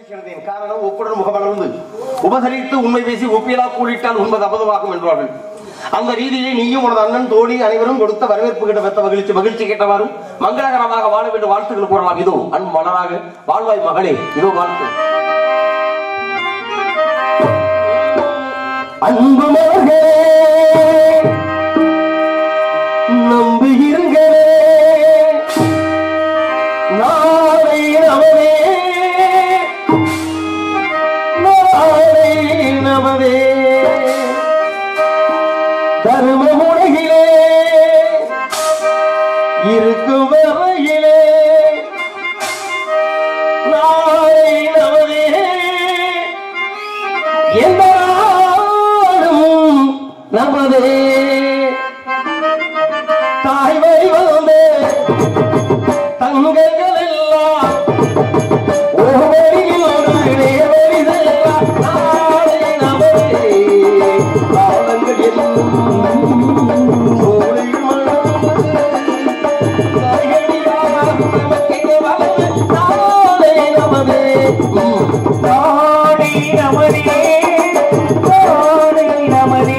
மகிழ்ச்சி அடைந்தேன் காரணம் ஒப்புடன் முகமலர்ந்து உபசரித்து உண்மை பேசி ஒப்பிலா கூடிட்டால் உண்மை அபதமாகும் என்பார்கள் அந்த ரீதியிலே நீயும் உனது அண்ணன் தோழி அனைவரும் கொடுத்த வரவேற்பு கிட்ட பெற்ற மகிழ்ச்சி மகிழ்ச்சி கேட்டவாறும் மங்களகரமாக வாழ வேண்டும் வாழ்த்துக்கள் கூறலாம் இதோ அன்பு மலராக வாழ்வாய் மகளே இதோ வாழ்த்து அன்பு மகளே நம்புகிறீர்களே நாளை நமதே நாளை நமதே தரும முனையிலே இருக்கும் வரையிலே நாளை நமதே எந்த நாளும் நமதே தாய் வழி வந்து தங்கங்கள் எல்லாம் ஒரு வழியில் ஒரு நேர்வழிதெல்லாம் நாளை நமதே காலங்கள் எல்லாம் சோலை மலர்ந்து காய்கனியாக நமக்கிங்கே வளர்ந்து நாளை நமதே ம். நாடி நமதே நாடி நமதே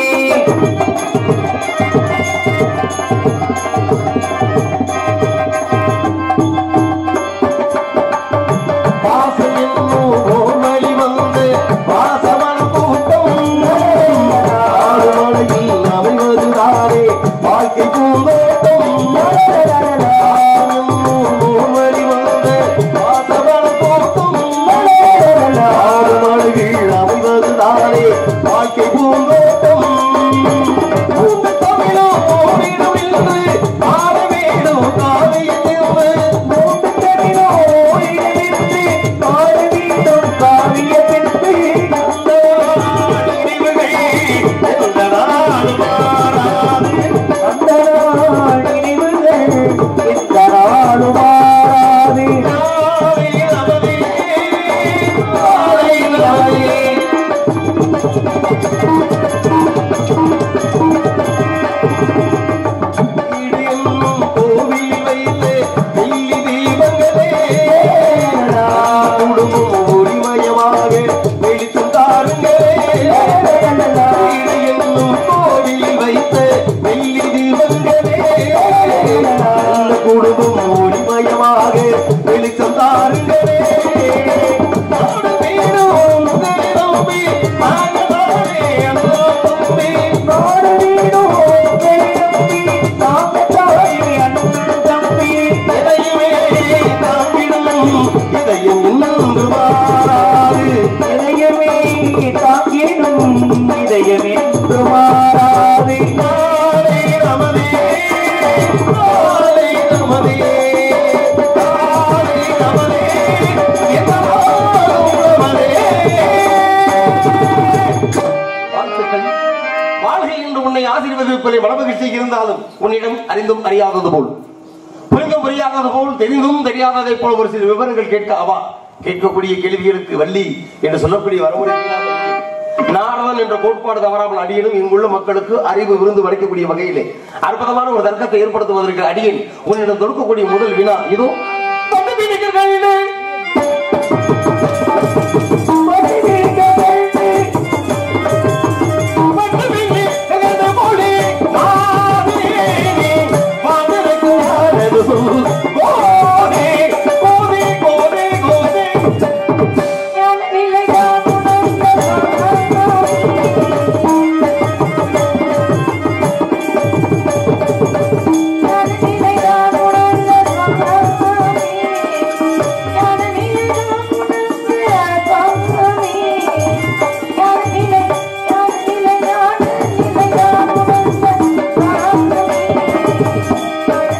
வாசல் என்னும் ஓர்வழி வந்து வாசவன கூட்டம் ஆறு மலையில் அமைவதுதானே வாழ்க்கை பூந்தோட்டம் வாசல் என்னும் ஓர்வழி வந்து வாசவன கூட்டம் ஆறு மலையில் அமைவதுதானே வாழ்க்கை பூந்தோட்டம் பூந்த தமிழோ ஓடிடும் என்று ஆட வேணும் காலையில் இருந்து மூன்று கரிலோ ஓடிவிட்டு ஆறு வீடும் காவிய பின்பு அந்த நாள் நினைவுகள் இந்த நாடு மாறாது குடும்பம் ஒளிமயமாக வெளிச்சம் தாருங்களே நாடு வீடும் நம்பி நாங்களே அந்த தம்பி நாடு வீடும் நம்பி நாம தாய் அன்பு தம்பி இதையுமே தாங்கிடும் இதயம் இன்னொன்று மாறாது இதயமே தாங்கிடும் இதயமே மாறாது நாளை நமதே நாளை நமதே நாளை நமதே என்னாலும் நமதே வாழ்த்துக்கள் வாழ்கை என்று உன்னை ஆசீர்வதிப்பதை மனமகிழ்ச்சி இருந்தாலும் உன்னிடம் அறிந்தும் அறியாதது போல் புரிந்தும் புரியாதது போல் தெரிந்தும் தெரியாததை போல் ஒரு சில விவரங்கள் கேட்க அவா கேட்கக்கூடிய கேள்விகளுக்கு வள்ளி என்று சொல்லக்கூடிய வரமுறை நாரதன் என்ற கோட்பாடு தவறாமல் அடியனும் இங்குள்ள மக்களுக்கு அறிவு விருந்து வளைக்கக்கூடிய வகையிலே அற்புதமான ஒரு தர்க்கத்தை ஏற்படுத்துவதற்கு அடியன் உன்னிடம் தொடுக்கக்கூடிய முதல் வினா இதோ தொட்டு பிடிக்கிறீர்களே.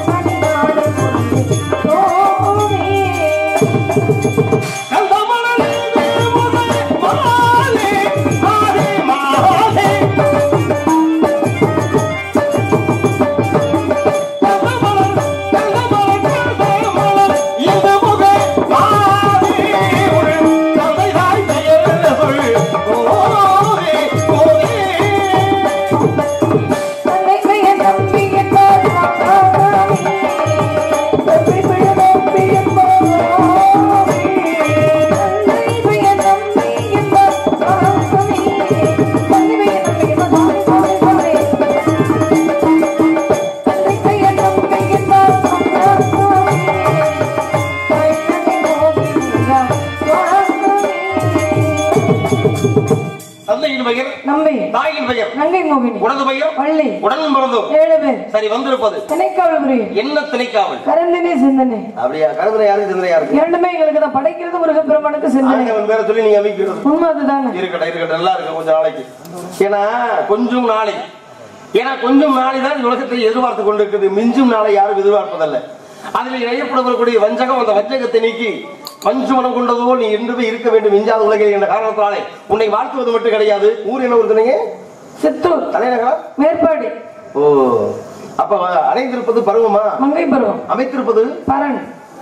கந்தமலரே தந்தையின் பெயர் நம்பி தாயின் பெயர் நங்கை மோகினி உனது பெயர் வள்ளி உடன் பிறந்தோம் ஏழு பேர் சரி வந்திருப்பது திணைக்காவல் புரியும் என்ன திணைக்காவல் கரந்தினி சிந்தனை அப்படியா கருதுரை யாருக்கு சிந்தனை யாருக்கு இரண்டுமே எங்களுக்கு தான் படைக்கிறது முருகப்பெருமானுக்கு சிந்தனை ஆண்டவன் பேரை சொல்லி நீங்க அமைக்கிறது உண்மை அதுதானே இருக்கட்டும் இருக்கட்டும் நல்லா இருக்கு கொஞ்சம் நாளைக்கு ஏன்னா கொஞ்சம் நாளை ஏன்னா கொஞ்சம் நாளை தான் இந்த உலகத்தை எதிர்பார்த்து கொண்டிருக்குது மிஞ்சும் நாளை யாரும் எதிர்பார்ப்பதல்ல அதில் இணையப்படக்கூடிய வஞ்சகம் அந்த வஞ்சகத்தை நீக்கி பஞ்சு மனம் கொண்டதோ நீ என்றுமே இருக்க வேண்டும் மிஞ்சாத உலகில் என்ற காரணத்தினாலே உன்னை வாழ்த்துவது மட்டும் கிடையாது ஊர் என்ன ஊர் சொன்னீங்க சித்தூர் தலைநகரா மேற்பாடி ஓ அப்ப அடைந்திருப்பது பருவமா மங்கை பருவம் அமைத்திருப்பது பரண்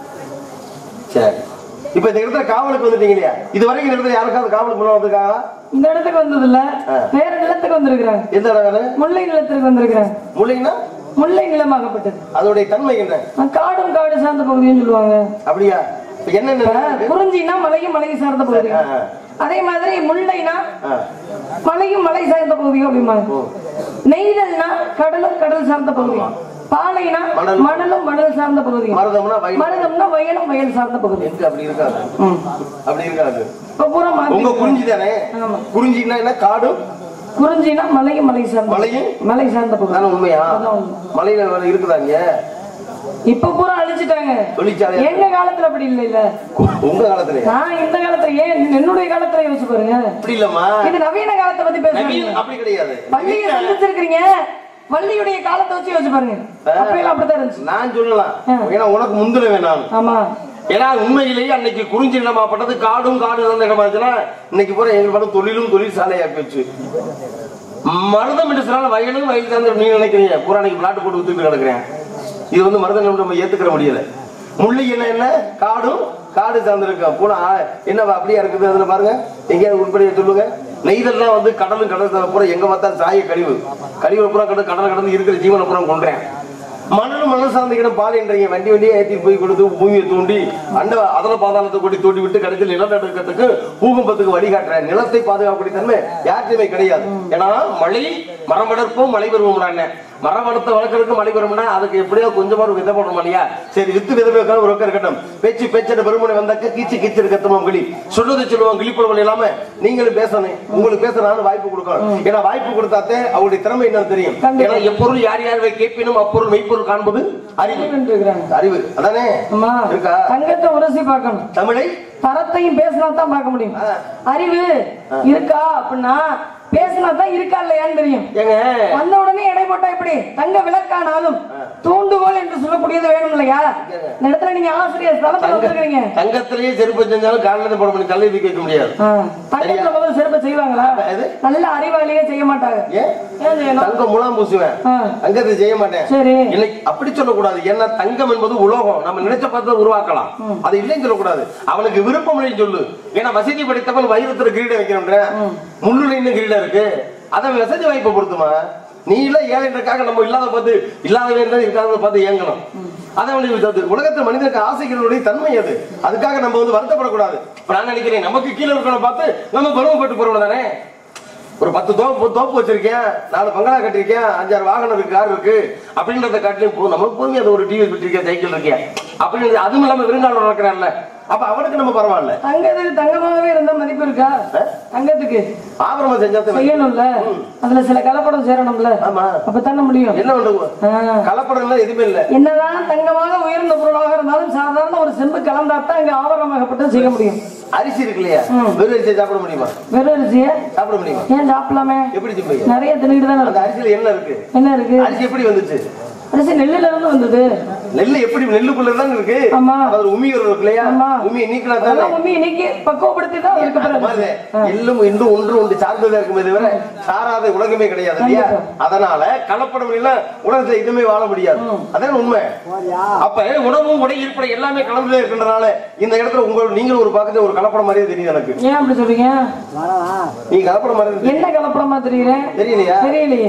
சரி இப்ப இந்த இடத்துல காவலுக்கு வந்துட்டீங்க இல்லையா இது வரைக்கும் இந்த இடத்துல யாருக்காவது காவலுக்கு முன்ன வந்திருக்காங்களா இந்த இடத்துக்கு வந்தது இல்ல ஆ. வேற வேற நிலத்துக்கு வந்திருக்கிறாங்க எந்த இடம் முல்லை நிலத்திற்கு வந்திருக்கிறாங்க முல்லைன்னா முல்லை நிலமாகப்பட்டது அதோடைய தன்மை என்ன ஆ, காடும் காடு சார்ந்த பகுதின்னு சொல்லுவாங்க அப்படியா இப்ப என்னென்ன இப்ப இருக்கு? குறிஞ்சினா மலையும் மலை சார்ந்த பகுதி ஆ, ஆ. அதே மாதிரி முல்லைனா ஆ. மலையும் மலை சார்ந்த பகுதி அப்படிம்பாங்க நெய்தல்னா கடலும் கடல் சார்ந்த பகுதி பாலைனா மணல். மணலும் மணல் சார்ந்த பகுதி மருதம்னா வயல் மருதம்னா வயலும் வயல் சார்ந்த பகுதி எங்க அப்படி இருக்காது ம். அப்படி இருக்காது இப்ப பூரா மாத்தி உங்க குறிஞ்சி தானே ஆமா. குறிஞ்சின்னா என்ன காடும் குறிஞ்சினா மலையும் மலை சார்ந்த மலையும்? மலை சார்ந்த பகுதி தானே உண்மையா அதான் உண்மை. மலையில வேற இருக்குதா இங்க இப்ப பூரா அழிச்சிட்டாங்க தொழிற்சாலை எங்க காலத்துல அப்படி இல்ல இல்ல உங்க காலத்துல நான் இந்த காலத்துல ஏன் என்னுடைய காலத்துல யோசிச்சு பாருங்க அப்படி இல்லம்மா இது நவீன காலத்தை பத்தி பேசுறீங்க நவீன் அப்படி கிடையாது பள்ளியை சந்திச்சிருக்கீங்க வள்ளியுடைய காலத்தை வச்சு யோசிச்சு பாருங்க அப்பெல்லாம் அப்படித்தான் இருந்துச்சு நான் சொல்லலாம் ஆ. ஏன்னா உனக்கு முந்தினவேன் நான் ஆமா ஏன்னா உண்மையிலேயே அன்னைக்கு குறிஞ்சி நிலமாப்பட்டது காடும் காடு இருந்த இடமா இருந்துச்சுன்னா இன்னைக்கு பூரா எங்க படம் தொழிலும் தொழிற்சாலையா போச்சு மருதம் என்று சொன்னால் வயலும் வயல் சார்ந்த நீங்க நினைக்கிறீங்க பூரா அன்னைக்கு பிளாட் போட்டு வித்துட்டு கிடக்குறேன் இது வந்து மருதம் நம்ம ஏத்துக்கிற முடியல முள்ளி என்ன என்ன காடும் காடு சார்ந்திருக்கும் பூரா ஆ- என்னவா அப்படியா இருக்குது அதுல பாருங்க எங்கேயாவது உட்படியா சொல்லுங்க நெய்தல்லாம் வந்து கடலும் கடல் சார்ந்த பூரா எங்க பார்த்தா சாய கழிவு கழிவு பூரா கடல் கடல் கடந்து இருக்கிற ஜீவனை பூரா கொண்டேன் மணலும் மணல் சார்ந்த இடம் பால் என்றீங்க வண்டி வண்டியே ஏத்தி போய் கொடுத்து பூமியை தூண்டி அண்ட அதல பாதாளத்தை கொட்டி தூண்டி விட்டு கடைசியில் நிலம் எடுக்கிறதுக்கு பூகம்பத்துக்கு வழிகாட்டுறேன் நிலத்தை பாதுகாக்கக்கூடிய தன்மை யார்ட்டுமே கிடையாது ஏன்னா மழை மரம் வளர்ப்போம் மழை பெறுவோம் மரம் வளர்த்த வளர்க்கறதுக்கு மழை பெறும்னா அதுக்கு எப்படியோ கொஞ்சமா ஒரு விதை போடணும் இல்லையா சரி வித்து விதை வைக்காம ஒரு ரொக்கம் இருக்கட்டும் பேச்சு பேச்சட பெருமனை வந்தாக்க கீச்சு கீச்சு கத்துவோம் கிளி சொல்றது சொல்லுவோம் கிளிப்புறவன் இல்லாம நீங்களும் பேசணும் உங்களுக்கு பேச நானும் வாய்ப்பு கொடுக்கணும் ஏன்னா வாய்ப்பு கொடுத்தாத்தே அவருடைய திறமை என்னன்னு தெரியும் கண்டிப்பா. ஏன்னா எப்பொருள் யார் யார் கேட்பினும் அப்பொருள் மெய்ப்பொருள் காண்பது அறிவு இருக்கிறாங்க அறிவு அதானே ஆமா இருக்கா தங்கத்தை உரசி பார்க்கணும் தமிழை தரத்தையும் பேசினா தான் பார்க்க முடியும் ஆ. அறிவு இருக்கா அப்படின்னா பேசினா தான் இருக்கா இல்லையான்னு தெரியும் ஏங்க வந்த உடனே எடை போட்டா எப்படி தங்க விளக்கானாலும் தூண்டுகோல் என்று சொல்லக்கூடியது வேணும் இல்லையா இந்த இடத்துல நீங்க ஆசிரியர் ஸ்தலத்துல தங்க- வந்துருக்கீங்க தங்கத்திலேயே செருப்பு செஞ்சாலும் காலில் போட முடியும் கல்லை தூக்கி வைக்க முடியாது தங்கத்துல முதல்ல சிறப்பு செய்வாங்களா எது? நல்ல அறிவாளியே செய்ய மாட்டாங்க ஏன் ஏன் செய்யணும் தங்கம் முலாம் பூசுவேன் ஆ. தங்கத்தை செய்ய மாட்டேன் சரி இன்னைக்கு அப்படி சொல்லக்கூடாது ஏன்னா தங்கம் என்பது உலோகம் நம்ம நினைச்ச பார்த்து உருவாக்கலாம் அது இல்லைன்னு சொல்லக்கூடாது அவனுக்கு விருப்பம் இல்லைன்னு சொல்லு ஏன்னா வசதி படைத்தவன் வைரத்துல கிரீடம் வைக்கணும் முள்ளுல இன்னும் கிரீடம் இருக்கு அதான் வசதி வாய்ப்பை பொறுத்துமா நீ இல்ல ஏழைன்றக்காக நம்ம இல்லாத பார்த்து இல்லாத இருக்காத பார்த்து ஏங்கணும் அது அவனுக்கு அது உலகத்துல மனிதனுக்கு ஆசைகளுடைய தன்மை அது அதுக்காக நம்ம வந்து வருத்தப்படக்கூடாது இப்ப நான் நினைக்கிறேன் நமக்கு கீழே இருக்கணும் பார்த்து நம்ம பருவப்பட்டு போறோம் தானே ஒரு பத்து தோப்பு தோப்பு வச்சிருக்கேன் நாலு பங்களா கட்டிருக்கேன் அஞ்சாறு வாகனம் இருக்கு கார் இருக்கு அப்படின்றத காட்டிலும் போ நமக்கு போதுமே அது ஒரு டிவி வச்சிருக்கேன் சைக்கிள் இருக்கேன் அப்படின்றது அதுவும் இல்லாம விருந்தாளர் நடக்கிறான்ல அப்ப அவனுக்கு நம்ம பரவாயில்ல தங்கத்துக்கு தங்கமாகவே இருந்தா மதிப்பு இருக்கா தங்கத்துக்கு ஆபரமா செஞ்சா தான் செய்யணும்ல அதுல சில கலப்படம் சேரணும்ல ஆமா அப்பதானே முடியும் என்ன பண்றது ஆ. கலப்படம் எல்லாம் எதுவுமே இல்ல என்னதான் தங்கமாக உயர்ந்த பொருளாக இருந்தாலும் சாதாரண ஒரு செம்பு கலந்தாத்தான் இங்க ஆபரணமாகப்பட்டு செய்ய முடியும் அரிசி இருக்கு இல்லையா ம். வெறும் அரிசியை சாப்பிட முடியுமா வெறும் அரிசிய சாப்பிட முடியுமா ஏன் சாப்பிடலாமே எப்படி சொல்லுங்க நிறைய தின்னுட்டு தானே அந்த அரிசியில என்ன இருக்கு என்ன இருக்கு அரிசி எப்படி வந்துச்சு அரிசி நெல்லுல இருந்து வந்தது நெல்லு எப்படி நெல்லுக்குள்ள தான் இருக்கு ஆமா. அது உமியோர் இருக்கு இல்லையா ஆமா. உமியை நீக்கினா தானே அதெல்லாம் உண்மையை நீக்கி பக்குவப்படுத்தி தான் அதுக்கு பிறகு மாதிரி எள்ளும் இன்றும் ஒன்று ஒன்று சார்ந்ததா இருக்குமே தவிர சாராத உலகமே கிடையாது இல்லையா அதனால கலப்படம் இல்ல உலகத்துல இதுமே வாழ முடியாது அதான் உண்மை அப்ப உணவும் உடை இருப்படை எல்லாமே கலந்துதான் இருக்கின்றனால இந்த இடத்துல உங்க நீங்களும் ஒரு பக்கத்துல ஒரு கலப்படம் மாதிரியே தெரியுது எனக்கு ஏன் அப்படி சொல்றீங்க நீ கலப்படம் மாதிரி தெரியுது. என்ன கலப்படமா தெரியுறேன் தெரியலையா தெரியலையே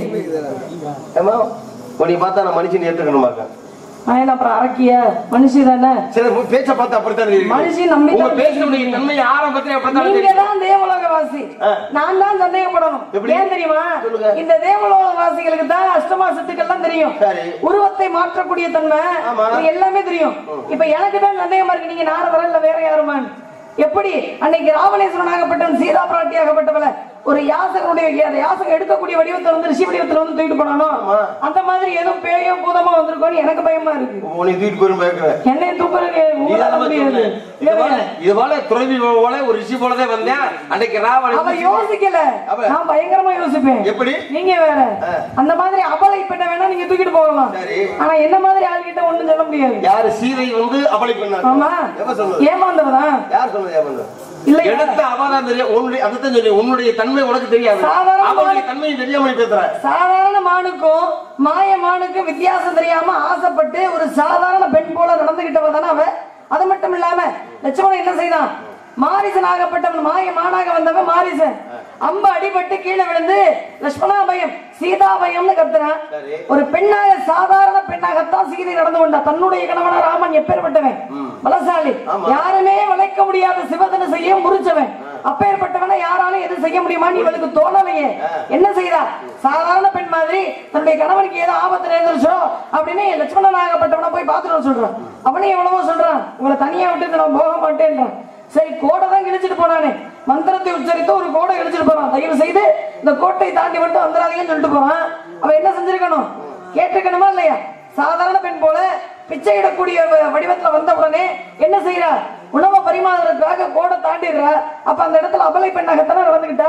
ஏமா உன்னை பார்த்தா நான் மனுஷன் ஏத்துக்கணுமாக்க நான் என்ன அப்புறம் அரக்கிய மனுஷி தானே சில பேச்ச பார்த்து அப்படித்தான் தெரியுது மனுஷன் நம்பி உங்க தான் பேசினுடைய தன்மை ஆரம்பத்திலே அப்படித்தான் நீங்க தெரியும் தான் தேவலோகவாசி ஆ. நான் தான் சந்தேகப்படணும் எப்படி? ஏன் தெரியுமா சொல்லுங்க. இந்த தேவலோக வாசிகளுக்கு தான் அஷ்டமா சத்துக்கள்லாம் தெரியும் சரி. உருவத்தை மாற்றக்கூடிய தன்மை ஆமா. இது எல்லாமே தெரியும் இப்ப எனக்கு தான் சந்தேகமா இருக்கு நீங்க நாரதரா இல்ல வேற யாருமா எப்படி அன்னைக்கு ராவணேஸ்வரனாகப்பட்டவன் சீதா பிராட்டியாகப்பட்டவள ஒரு யாசகனுடைய அந்த யாசகம் எடுக்கக்கூடிய வடிவத்துல வந்து ரிஷி வடிவத்துல வந்து தூக்கிட்டு போனானோ ஆமா. அந்த மாதிரி ஏதோ பேயோ பூதமா வந்திருக்கோன்னு எனக்கு பயமா இருக்கு உன்னை தூக்கிட்டு போயிரும் பயக்கிறேன் என்னைய தூக்குறது உங்களால முடியாது இது போல இது போல துறவி போல ஒரு ரிஷி போலதான் வந்தேன் அன்னைக்கு அவ ராவணன் யோசிக்கல அவ- நான் பயங்கரமா யோசிப்பேன் எப்படி நீங்க வேற அந்த மாதிரி அபலை பெண்ண வேணா நீங்க தூக்கிட்டு போகலாம் சரி. ஆனா என்ன மாதிரி ஆள்கிட்ட ஒண்ணும் சொல்ல முடியாது யாரு சீதை வந்து அபலை பண்ணாங்க ஆமா எப்ப சொன்னது ஏமாந்தவதான் யார் சொன்னது ஏமாந்து இல்லையா? எடுத்த அவதான் தெரியும் உன்னுடைய அதுதான் சொல்லி உன்னுடைய தன்மை உனக்கு தெரியாது சாதாரண அவனுடைய தன்மையை தெரியாம நீ பேசுற சாதாரண மானுக்கும் மாய மானுக்கும் வித்தியாசம் தெரியாம ஆசைப்பட்டு ஒரு சாதாரண பெண் போல நடந்துகிட்டவ தானே அவ அது மட்டும் இல்லாம லட்சுமணன் என்ன செய்தான் மாரிசன் ஆகப்பட்டவன் மாய மானாக வந்தவன் மாரிசன் அம்பு அடிபட்டு கீழே விழுந்து லட்சுமணா பயம் சீதா பயம்னு கத்துறான் சரி. ஒரு பெண்ணாக சாதாரண பெண்ணாகத்தான் சீதை நடந்து கொண்டா தன்னுடைய கணவன ராமன் எப்பேற்பட்டவன் பலசாலி ஆமா. யாருமே வளைக்க முடியாத சிவதனை செய்ய முறிச்சவன் அப்பேற்பட்டவனை யாராலும் எதுவும் செய்ய முடியுமா நீ இவளுக்கு தோணலையே என்ன செய்தா சாதாரண பெண் மாதிரி தன்னுடைய கணவனுக்கு ஏதோ ஆபத்து நேர்ந்துருச்சோ அப்படின்னு லட்சுமணன் ஆகப்பட்டவனை போய் பார்த்துட்டு வர சொல்றான் அவனே எவ்வளவோ சொல்றான் உங்களை தனியா விட்டு நான் போக மாட்டேன்றான் சரி கோடை தான் கிழிச்சிட்டு போனானே மந்திரத்தை உச்சரித்து ஒரு கோடை கிழிச்சிட்டு போறான் தயவு செய்து இந்த கோட்டை தாண்டி மட்டும் வந்துடாதீங்கன்னு சொல்லிட்டு போறான் அவன் என்ன செஞ்சிருக்கணும் கேட்டிருக்கணுமா இல்லையா சாதாரண பெண் போல பிச்சை இடக்கூடிய வ- வடிவத்துல வந்த உடனே என்ன செய்யறா உணவை பரிமாறுறதுக்காக கோடை தாண்டிடுறா அப்ப அந்த இடத்துல அபலை பெண்ணாகத்தானே நடந்துகிட்டா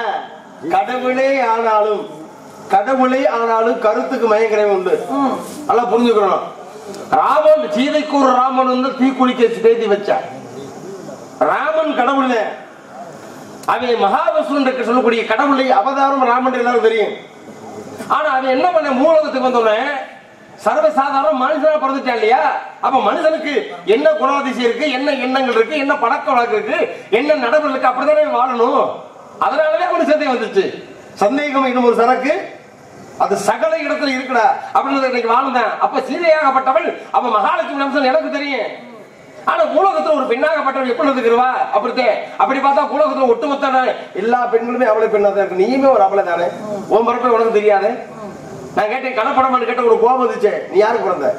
கடவுளே ஆனாலும் கடவுளே ஆனாலும் கருத்துக்கு மயங்கிறவன் உண்டு நல்லா புரிஞ்சுக்கணும் ராமன் சீதைக்கு ஒரு ராமன் வந்து தீக்குளிக்க தேதி வச்சான் ராமன் கடவுள் அவன் மகாவிஷ்ணு சொல்லக்கூடிய கடவுளை அவதாரம் ராமன் எல்லாரும் தெரியும் ஆனா அவன் என்ன பண்ண மூலகத்துக்கு வந்தோடனே சர்வசாதாரண மனுஷனா பிறந்துட்டான் இல்லையா அப்ப மனுஷனுக்கு என்ன குணாதிசயம் இருக்கு என்ன எண்ணங்கள் இருக்கு என்ன பழக்க வழக்கம் இருக்கு என்ன நடைமுறை இருக்கு அப்படித்தானே அவன் வாழணும் அதனாலவே அவனுக்கு சந்தேகம் வந்துச்சு சந்தேகம் இன்னும் ஒரு சரக்கு அது சகல இடத்துல இருக்குடா அப்படின்னு இன்னைக்கு வாழ்ந்தேன் அப்ப சீதையாகப்பட்டவள் அவன் மகாலட்சுமி அம்சம் எனக்கு தெரியும் ஆனா உலகத்துல ஒரு பெண்ணாகப்பட்டவள் எப்படி இருக்கிறவா அப்படித்தே அப்படி பார்த்தா உலகத்துல ஒட்டுமொத்த எல்லா பெண்களுமே அவளை பெண்ணா தான் இருக்கு நீயுமே ஒரு அவளை தானே உன் பிறப்பை உனக்கு தெரியாதே நான் கேட்டேன் கலப்படம் கேட்ட ஒரு கோபம் வந்துச்சே நீ யாருக்கு பிறந்த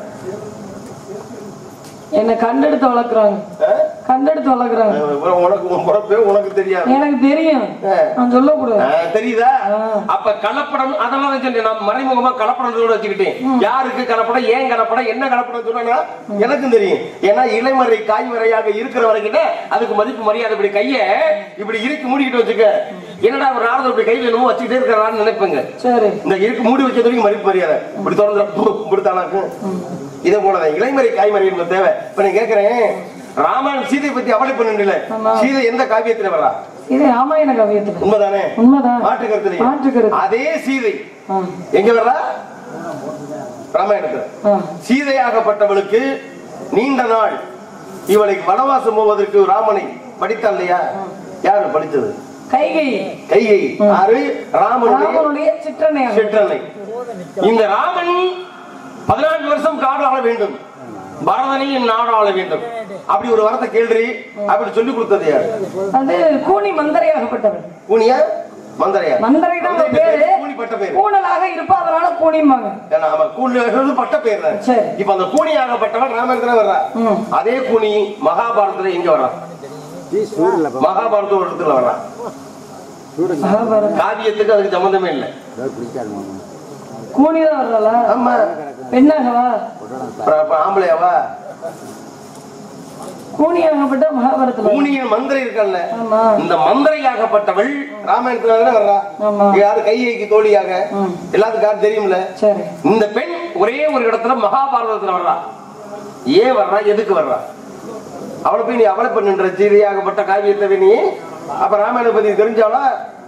என்ன கண்டெடுத்து வளர்க்குறாங்க ஆ? கண்டெடுத்து வளர்க்குறாங்க அஹ் உனக்கு உன் பிறப்பே உனக்கு தெரியாது எனக்கு தெரியும் ஆ. நான் சொல்லக்கூடாது ஆ, தெரியுதா ஆ. அப்ப கலப்படம் அதெல்லாம் தான் சொன்னேன் நான் மறைமுகமா கலப்படம் கூட வச்சுக்கிட்டேன் யாருக்கு கலப்படம் ஏன் கலப்படம் என்ன கலப்படம் சொன்னா எனக்கும் தெரியும் ஏன்னா இலைமறை காய்மறையாக இருக்கிற வரைக்கும் அதுக்கு மதிப்பு மரியாதை இப்படி கைய இப்படி இறுக்கி மூடிக்கிட்டு வச்சுக்க என்னடா ஒரு நாரதர் இப்படி கையில என்னமோ வச்சுக்கிட்டே இருக்கிறான்னு நினைப்பேங்க சரி இந்த இருக்கு மூடி வச்ச வரைக்கும் மதிப்பு மரியாதை இப்படி திறந்து இப்படித்தானாக்கு இதே போலதான் இலைமறை காய்மறை என்பது தேவை இப்ப நீ கேக்குறேன் ராமன் சீதை பத்தி அவளை பண்ணல ஆமா. சீதை எந்த காவியத்துல வரா இது ராமாயண கவியத்துல உண்மைதானே உண்மைதான் மாற்று கருத்து இல்லையா? மாற்று கருத்து. அதே சீதை ஆ, எங்க வர்றா ராமாயணத்துல ஆ. சீதையாகப்பட்டவளுக்கு நீண்ட நாள் இவளை வனவாசம் போவதற்கு ராமனை படித்தாள் இல்லையா யாரு படித்தது கைகை கைகை யாரு ராமனுடைய ராமனுடைய சிற்றனையாக சிற்றன்னை இந்த ராமன் பதினான்கு வருஷம் காடு ஆள வேண்டும் பரதனையும் நாடு ஆள வேண்டும் அப்படி ஒரு வரத்தை கேள்வி அப்படி சொல்லி கொடுத்தது யாரு அது கூனி மந்தரையாகப்பட்டவன் கூனியா மந்தரையா மந்தரை தான் அவன் பேரு கூனி பட்ட பேரு கூணலாக இருப்பா அதனால கூனிம்பாங்க ஏன்னா, ஆமா, கூனி பட்ட பேர் தான். சரி. இப்ப அந்த கூனியாகப்பட்டவன் ராமாயணத்துல வர்றா ம். அதே கூனி மகாபாரதத்துல எங்க வர்றா மகாபாரத ஒரு இடத்துல வர்றா மகாபாரதம். காவியத்துக்கு அதுக்கு சம்பந்தமே இல்லை கூனி தான் வர்றாளா ஆமா பெண்ணாகவா அப்புறம் அப்ப ஆம்பளையாவா கூனியாகப்பட்ட மகாபாரதத்துல கூனியின் மந்திரை இருக்கல்ல ஆமா இந்த மந்திரையாகப்பட்டவள் ராமாயணத்துல தானே வர்றா ஆமா. யாரு கையைக்கு தோழியாக ம். எல்லாத்துக்கும் யாரும் தெரியும்ல சரி இந்த பெண் ஒரே ஒரு இடத்துல மகாபாரதத்துல வர்றா ஏன் வர்றா எதுக்கு வர்றா அவளை போய் நீ அவளை பண்ணுன்ற சீதையாகப்பட்ட காவியத்தை நீ அப்ப ராமாயண பத்தி தெரிஞ்சாவளா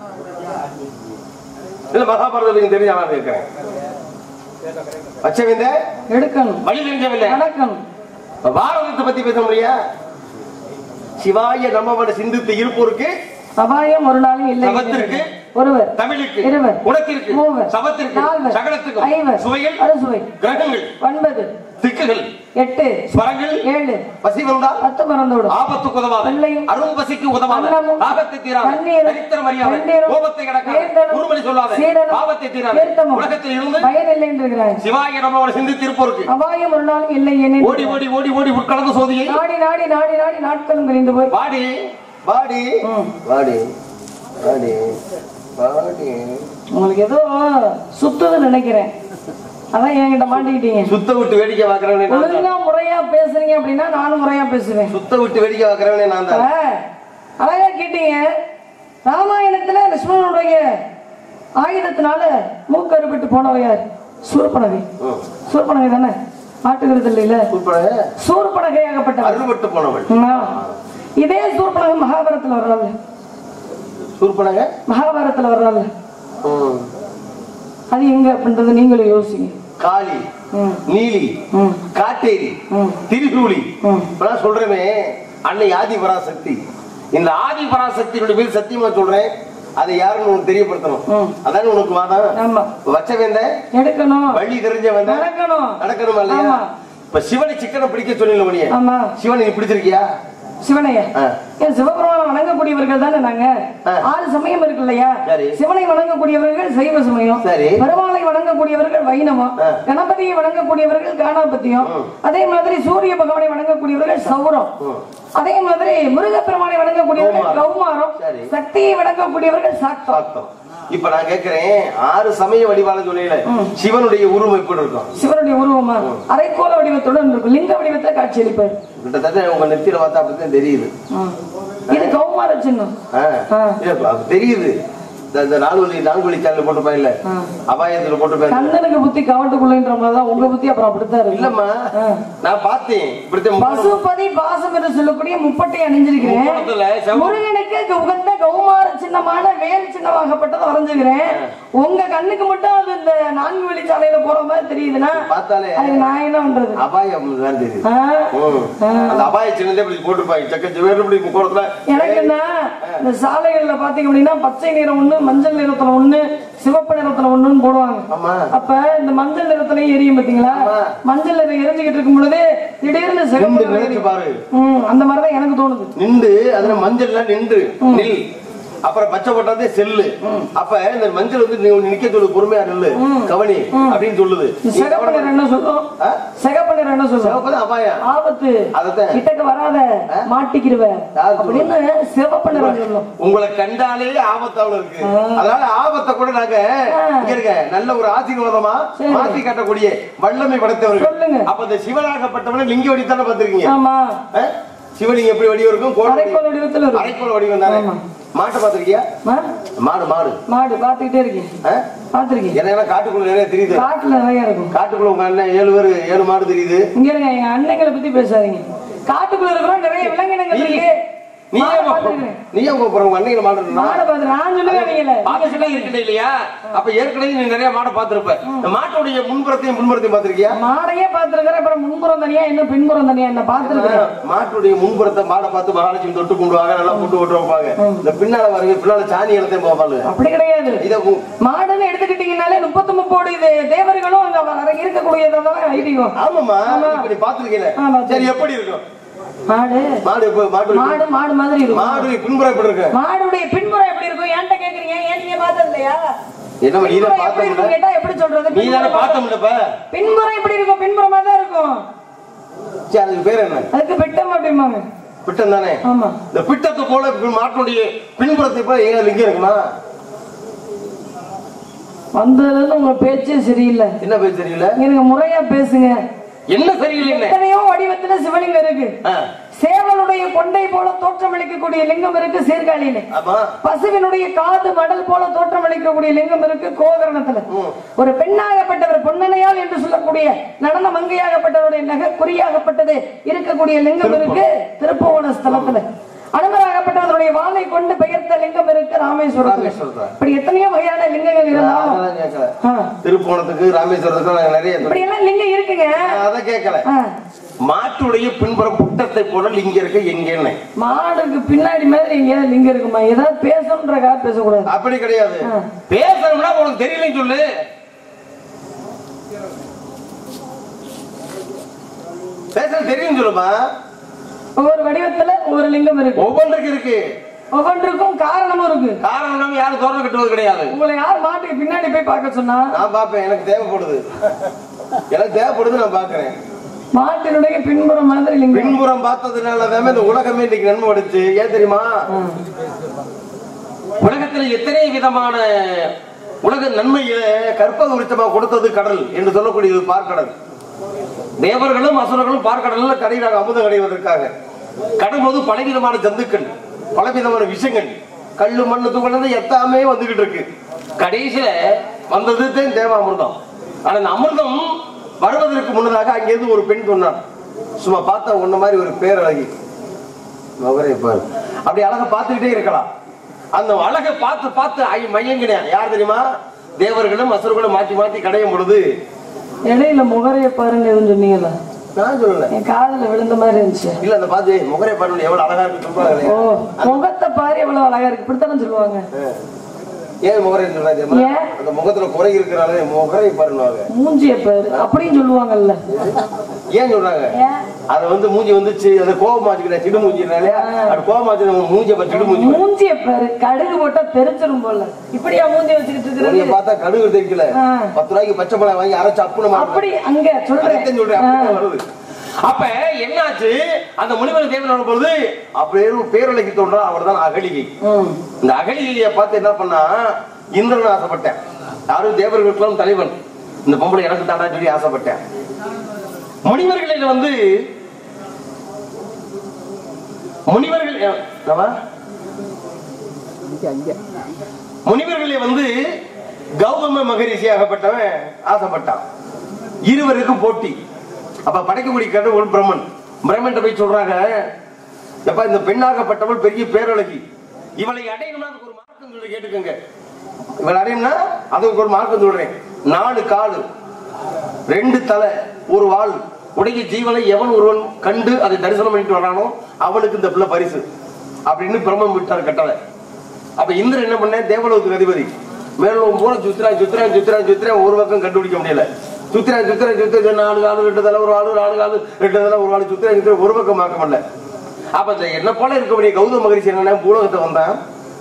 இல்ல மகாபாரத பத்தி தெரிஞ்சாவா இருக்கிறேன் வச்சவிந்த எடுக்கணும் வழி தெரிஞ்சவில்லை நடக்கணும் பாரதத்தை பத்தி பேச முடியா சிவாய நம்மவன சிந்தித்து இருப்போருக்கு அபாயம் ஒரு நாளும் இல்லை சபத்திற்கு, ஒருவர் தமிழுக்கு இருவர் குணத்திற்கு மூவர் சபத்திற்கு நால்வர் சகலத்துக்கும் ஐவர் சுவையில் அறுசுவை கிரகங்கள் ஒன்பது திக்குகள் எட்டு ஸ்வரங்கள் ஏழு பசி வந்தால் பத்து மறந்தோடும் ஆபத்துக்கு உதவாத வெள்ளையும் அரும் பசிக்கு உதவாத அன்னமும் தாகத்தை தீராத தண்ணீரும் தரித்திரம் அறியாத தண்ணீரும் கோபத்தை கடக்காத வேந்தனும் குறுமொழி சொல்லாத சீடனும் பாவத்தை தீராத தீர்த்தமும் உலகத்தில் இருந்து பயனில்லை என்றிருக்கிறாய் சிவாய நம்மளோட சிந்தித்திருப்போருக்கு அபாயம் ஒரு நாளும் இல்லை எனில் ஓடி ஓடி ஓடி ஓடி உட்கலந்த சோதியை நாடி நாடி நாடி நாடி நாட்களும் கழிந்து போய் வாடி வாடி ம். வாடி வாடி வாடி உங்களுக்கு ஏதோ சுத்துதுன்னு நினைக்கிறேன் அதான் என்கிட்ட மாட்டிக்கிட்டீங்க சுத்த விட்டு வேடிக்கை பார்க்கறவனே நான் தான். ஒழுங்கா முறையா பேசுறீங்க அப்படின்னா நானும் முறையா பேசுவேன் சுத்த விட்டு வேடிக்கை பார்க்கறவனே நான் தான் இப்ப அழகா கேட்டீங்க ராமாயணத்துல லட்சுமணனுடைய ஆயுதத்தினால மூக்கறுபட்டு போனவ யார் சூர்பனகை ம். சூர்பனகை தானே மாட்டுகிறது இல்லையில சூப்பரா சூர்பனகையாகப்பட்டவர் அருள்பட்டு போனவள் ஆ. இதே சூர்பனகை மகாபாரதத்துல வர்றாள் சூர்பனக மகாபாரதத்துல வர்றாள் ம். அது எங்க அப்படின்றது நீங்களும் யோசிங்க காளி ம். நீலி ம். காட்டேரி ம். திரிசூலி ம். இப்பெல்லாம் சொல்றேனே அன்னை ஆதி பராசக்தி இந்த ஆதி பராசக்தியுடைய பேர் சத்தியமா சொல்றேன் அதை யாருன்னு உனக்கு தெரியப்படுத்தணும் ம். அதானே உனக்கு வாதம் ஆமா வச்ச வேந்த எடுக்கணும் வழி தெரிஞ்ச வேந்த நடக்கணும் நடக்கணுமா இல்லையா ஆமா. இப்ப சிவனை சிக்கனை பிடிக்க சொன்னீங்க மணிய ஆமா சிவனை நீ பிடிச்சிருக்கியா சிவனையா ஆ. ஏன் சிவபெருமானை வணங்கக்கூடியவர்கள் தானே நாங்க ஆ. ஆறு சமயம் இருக்கு இல்லையா சரி. சிவனை வணங்கக்கூடியவர்கள் சைவ சமயம் சரி. பெருமாளை வணங்கக்கூடியவர்கள் வைணவம் ஆ. கணபதியை வணங்கக்கூடியவர்கள் காணாபத்தியம் அதே மாதிரி சூரிய பகவானை வணங்கக்கூடியவர்கள் சௌரம் ம். அதே மாதிரி முருகப்பெருமானை வணங்கக்கூடியவர்கள் கௌமாரம். கௌமாரம் சரி. சக்தியை வணங்கக்கூடியவர்கள் சாக்தம் பார்த்தோம் இப்ப நான் கேக்குறேன் ஆறு சமய வடிவான சொல்லல சிவனுடைய உருவம் எப்படி இருக்கும் சிவனுடைய உருவமா அரைக்கோள வடிவத்துடன் இருக்கும் லிங்க வடிவத்தை காட்சியளிப்பார் கிட்டத்தட்ட உங்க நெத்தியில பார்த்தா அப்படித்தான் தெரியுது இது கௌமார சின்னம் ஆ. ஆ. இல்ல, அது தெரியுது இந்த- இந்த நால்வழி நான்குவழி சேனல் போட்டுப்பா இல்ல ஆ. அபாயத்துல போட்டுப்பேன் கண்ணனுக்கு புத்தி கவட்டுக்குள்ளன்ற மாதிரிதான் உங்க புத்தி அப்புறம் அப்படித்தான் இருக்கு இல்லம்மா ஆ. நான் பார்த்தேன் இப்படித்தான் முக்கோணம் பசுபதி பாசம் என்று சொல்லக்கூடிய முப்பட்டை அணிஞ்சிருக்கிறேன் முக்கோணத்துல செவ்வ- முருகனுக்கு உகந்த கௌமார சின்னமான வேல் சின்னமாகப்பட்டதை வரைஞ்சுக்கிறேன் உங்க கண்ணுக்கு மட்டும் அது இந்த நான்கு வழிச்சாலையில போற மாதிரி தெரியுதுன்னா பார்த்தாலே அதுக்கு நான் என்ன பண்றது அபாயம் தான் தெரியுது ஆ? ம். அந்த அபாய சின்னதே இப்படி போட்டுருப்பாங்க சக்க சிவேறு இப்படி முக்கோணத்துல எனக்கு என்ன இந்த சாலைகள்ல பாத்தீங்க அப்படின்னா பச்சை நிறம் ஒண்ணு மஞ்சள் நிறத்துல ஒண்ணு சிவப்பு நிறத்துல ஒண்ணுன்னு போடுவாங்க ஆமா அப்ப இந்த மஞ்சள் நிறத்துலயும் எரியும் பாத்தீங்களா ஆமா. மஞ்சள் நிறம் எரிஞ்சுக்கிட்டு இருக்கும் பொழுது திடீர்னு சிவப்பு நின்று நிறம் நினைச்சு எரியும். பாரு ம், அந்த மாதிரிதான் எனக்கு தோணுது நின்று அதுல மஞ்சள்ல நின்று நில் அப்புறம் பச்சை போட்டாதே செல்லு அப்ப இந்த மஞ்சள் வந்து நீ நிக்க சொல்லு பொறுமையா நில்லு கவனி அப்படின்னு சொல்லுது இந்த சிகப்பு நிறம் என்ன சொல்லும் ஆ? சிகப்பு நிறம் என்ன சொல்லும் சிவப்புதான் அபாயம் ஆபத்து அதத்தான். கிட்டக்க வராத மாட்டிக்கிருவ யார் அப்படின்னு சிவப்பு நிறம் சொல்லும் உங்களை கண்டாலே ஆபத்தாவில் இருக்கு அதனால ஆபத்தை கூட நாங்க இங்க இருக்க நல்ல ஒரு ஆசீர்வாதமா சரி. மாத்தி காட்டக்கூடிய வல்லமை படைத்தவர்கள் சொல்லுங்க. அப்ப இந்த சிவனாகப்பட்டவனை லிங்க வடித்தானே பார்த்திருக்கீங்க ஆமா ஆ? சிவலிங்கம் எப்படி வடிவம் இருக்கும் கோல் வடிவம். அரைக்கோள் வடிவத்துல இருக்கும் அரைக்கோள வடிவம் தானே ஆமா. மாட்டை பார்த்திருக்கியா ஆ? மாடு மாடு மாடு பாத்துக்கிட்டே இருக்கேன் ஆ? பாத்துருக்கேன் ஏன்னா காட்டுக்குள்ள நிறைய தெரியுது காட்டுல நிறைய இருக்கும் காட்டுக்குள்ள உங்க அண்ணன் ஏழு பேர் ஏழு மாடு தெரியுது இங்க இருங்க எங்க அண்ணங்களை பத்தி பேசாதீங்க காட்டுக்குள்ள இருக்கிறோம் நிறைய விலங்கினங்கள் இருக்கு நீ மாடை ஏன் பார்த்திருக்கிறேன். நீ ஏன் போற உங்க அன்னைகளை மாடு இருந்தா? மாடை பார்த்து நான் சொல்லுவேன் நீங்கள பார்த்துக்கிட்டே இருக்கட்டே இல்லையா அப்ப ஏற்கனவே நீ நிறைய மாடை பார்த்திருப்ப இந்த மாட்டுடைய முன்புறத்தையும் முன்புறத்தையும் பார்த்திருக்கியா மாடையே பார்த்திருக்கிறேன் அப்புறம் முன்புறம் தனியா இன்னும் பின்புறம் தனியா என்ன பார்த்திருக்கிறேன் மாட்டுடைய முன்புறத்தை மாடை பார்த்து மகாலட்சுமி தொட்டு கும்பிடுவாங்க நல்லா போட்டு ஓட்டு வைப்பாங்க இந்த பின்னால வருங்க பின்னால சாணி இடத்தையும் போவாங்க அப்படி கிடையாது இத உ- மாடுன்னு எடுத்துக்கிட்டீங்கனாலே முப்பத்தி முப்போடு இது தேவர்களும் அங்க வர- இருக்கக்கூடியதான் ஐதீகம் ஆமாமா ஆமா. இப்ப நீ பாத்துருக்கீல ஆ, பார்த்திருக்கேன். சரி எப்படி இருக்கும் மாடு மாடு இப்ப மாட்டு மாடு மாடு மாதிரி இருக்கும் மாடு பின்புறம் எப்படி இருக்கு மாடுடைய பின்புறம் எப்படி இருக்கும் என்கிட்ட கேக்குறீங்க ஏன் நீங்க பார்த்தது இல்லையா என்ன நீ தான் பின்புறம் எப்படி இருக்கும் பார்த்தோம்ல கேட்டா எப்படி சொல்றது நீ தானே பார்த்தோம்ல இப்ப பின்புறம் எப்படி இருக்கும் பின்புறமா தான் இருக்கும் சரி அதுக்கு பேர் என்ன அதுக்கு பிட்டம் அப்படிம்பாங்க பிட்டம் தானே ஆமா இந்த பிட்டத்தை போல இப்ப மாட்டுடைய பின்புறத்தை போல எங்க லிங்கம் இருக்குமா வந்ததுல இருந்து உங்க பேச்சே சரியில்லை என்ன பேர் தெரியல நீங்க முறையா பேசுங்க என்ன சரியில்லை எத்தனையோ வடிவத்துல சிவலிங்கம் இருக்கு ஆ, சேவலுடைய கொண்டை போல தோற்றமளிக்கக்கூடிய லிங்கம் இருக்கு சீர்காழியில ஆமா பசுவினுடைய காது மடல் போல தோற்றமளிக்கக்கூடிய லிங்கம் இருக்கு கோகரணத்துல ம். ஒரு பெண்ணாகப்பட்டவர் பொன்னனையால் என்று சொல்லக்கூடிய நடன மங்கையாகப்பட்டவருடைய நகை குறியாகப்பட்டது இருக்கக்கூடிய லிங்கம் இருக்கு திருப்புவன ஸ்தலத்துல அனுமராகப்பட்டவருடைய வாளை கொண்டு பெயர்த்த லிங்கம் இருக்கு ராமேஸ்வரத்துல ராமேஸ்வரத்துல. இப்படி எத்தனையோ வகையான லிங்கங்கள் இருந்தாலும் அதெல்லாம் கேட்கல ஆ, திருப்போணத்துக்கு ராமேஸ்வரத்துக்கு நாங்க நிறைய இப்படி எல்லாம் லிங்கம் இருக்குங்க நான் அதை கேட்கல ஆ, மாட்டுடைய பின்புறம் புட்டத்தை போல லிங்கம் இருக்கு எங்கன்னு மாடுக்கு பின்னாடி மாதிரி எங்கேயாவது லிங்கம் இருக்குமா ஏதாவது பேசணுன்றக்காக பேசக்கூடாது அப்படி கிடையாது ஆ. பேசணும்னா உனக்கு தெரியலன்னு சொல்லு பேசுறது தெரியும் சொல்லுமா ஒவ்வொரு வடிவத்துல ஒவ்வொரு லிங்கம் இருக்கு ஒவ்வொன்றுக்கு இருக்கு ஒவ்வொன்றுக்கும் காரணமும் இருக்கு காரணம் இல்லாம யாரும் தோரணம் கட்டுவது கிடையாது உங்களை யார் மாட்டுக்கு பின்னாடி போய் பார்க்க சொன்னா நான் பார்ப்பேன் எனக்கு தேவைப்படுது எனக்கு தேவைப்படுது நான் பார்க்கறேன் மாட்டினுடைய பின்புறம் மாதிரி லிங்கம் பின்புறம் பார்த்ததுனாலதான் இந்த உலகமே இன்னைக்கு நன்மை அடிச்சு ஏன் தெரியுமா உலகத்தில் எத்தனை விதமான உலக நன்மையில கற்பக விருத்தமா கொடுத்தது கடல் என்று சொல்லக்கூடியது பார்க்கடல் தேவர்களும் அசுரர்களும் பார்க்கடல்ல கடையிறாங்க அமுதம் கடைவதற்காக கடும்போது பலவிதமான ஜந்துக்கள் பலவிதமான விஷயங்கள் கல்லு மண்ணு துகளது எத்தாமே வந்துகிட்டு இருக்கு கடைசியில வந்தது தான் தேவாமிர்தம் ஆனா இந்த அமிர்தம் வருவதற்கு முன்னதாக அங்கிருந்து ஒரு பெண் சொன்னான் சும்மா பார்த்தா உன்ன மாதிரி ஒரு பேரழகி மகரே பாரு அப்படி அழகை பார்த்துக்கிட்டே இருக்கலாம் அந்த அழகை பார்த்து பார்த்து ஐ மையங்கினேன் யார் தெரியுமா தேவர்களும் அசுரர்களும் மாத்தி மாத்தி கடையும் பொழுது இடையில முகரைய பாருங்க எதுவும் சொன்னீங்கல்ல நான் சொல்லல என் காதுல விழுந்த மாதிரி இருந்துச்சு இல்ல அந்த பாத்து முகரே பாரு எவ்வளவு அழகா இருக்கு சொல்றாங்களே ஓ முகத்தை பாரு எவ்வளவு அழகா இருக்கு இப்படித்தானே சொல்லுவாங்க ஏன் முகரை சொல்றா தெரியுமா ஏன்? அந்த முகத்துல குறை இருக்கிறனால முகரை பாருவாங்க மூஞ்சிய பாரு அப்படின்னு சொல்லுவாங்கல்ல ஏன் சொல்றாங்க ஏன் அது வந்து மூஞ்சி வந்துச்சு அந்த கோபம் மாச்சுக்கிற சிடு மூஞ்சினாலே அது கோபம் மாச்சு மூஞ்சி அப்ப சிடு மூஞ்சி மூஞ்சிய பாரு கடுகு போட்டா தெரிச்சிரும் போல இப்படியா மூஞ்சி வச்சுக்கிட்டு நீங்க இருக்கிறது பார்த்தா கடுகு தெரிக்கல ஆ. பத்து ரூபாய்க்கு பச்சை மிளகாய் வாங்கி அரைச்சு அப்புனமா அப்படி அங்க சொல்றேன் அதைத்தான் சொல்றேன் அப்படிதான் வருது. அப்ப என்னாச்சு அந்த முனிவர் தேவன் வரும்பொழுது அப்படியே ஒரு பேரழகி தோன்றா அவர் தான் அகலிகை ம். இந்த அகலிகையை பார்த்து என்ன பண்ணா இந்திரன் ஆசைப்பட்டேன் யாரும் தேவர்களுக்கெல்லாம் தலைவன் இந்த பொம்பளை எனக்கு தாண்டா சொல்லி ஆசைப்பட்டேன் முனிவர்களில் வந்து முனிவர்கள் என்னவா? முனிவர்களே வந்து கௌதம மகரிஷி ஆகப்பட்டவன் ஆசைப்பட்டான் இருவருக்கும் போட்டி அப்ப படைக்கக்கூடிய கடவுள் பிரம்மன் பிரம்மன் போய் சொல்றாங்க எப்ப இந்த பெண்ணாகப்பட்டவள் பெரிய பேரழகி இவளை அடையணும்னா அதுக்கு ஒரு மார்க்கம் சொல்லி கேட்டுக்கோங்க இவளை அடையணும்னா அதுக்கு ஒரு மார்க்கம் சொல்றேன் நாலு காலு ரெண்டு தலை ஒரு வாள் உடைய ஜீவனை எவன் ஒருவன் கண்டு அதை தரிசனம் பண்ணிட்டு வரானோ அவனுக்கு இந்த பிள்ளை பரிசு அப்படின்னு பிரம்மம் விட்டார் கட்டளை அப்ப இந்திரன் என்ன பண்ண தேவலோகத்துக்கு அதிபதி மேலும் போல சுத்திரான் சுத்திரான் சுத்திரான் சுத்திரான் ஒரு பக்கம் கண்டுபிடிக்க முடியல சுத்திரான் சுத்திரான் சுத்திரான் நாலு காலு ரெண்டு தலை ஒரு ஆளு நாலு காலு ரெண்டு தலை ஒரு ஆளு சுத்திரான் சுத்திரான் ஒரு பக்கம் பார்க்க முடியல அப்ப இந்த என்ன போல இருக்கக்கூடிய கௌதம மகரிஷி என்ன பூலோகத்தை வந்தான்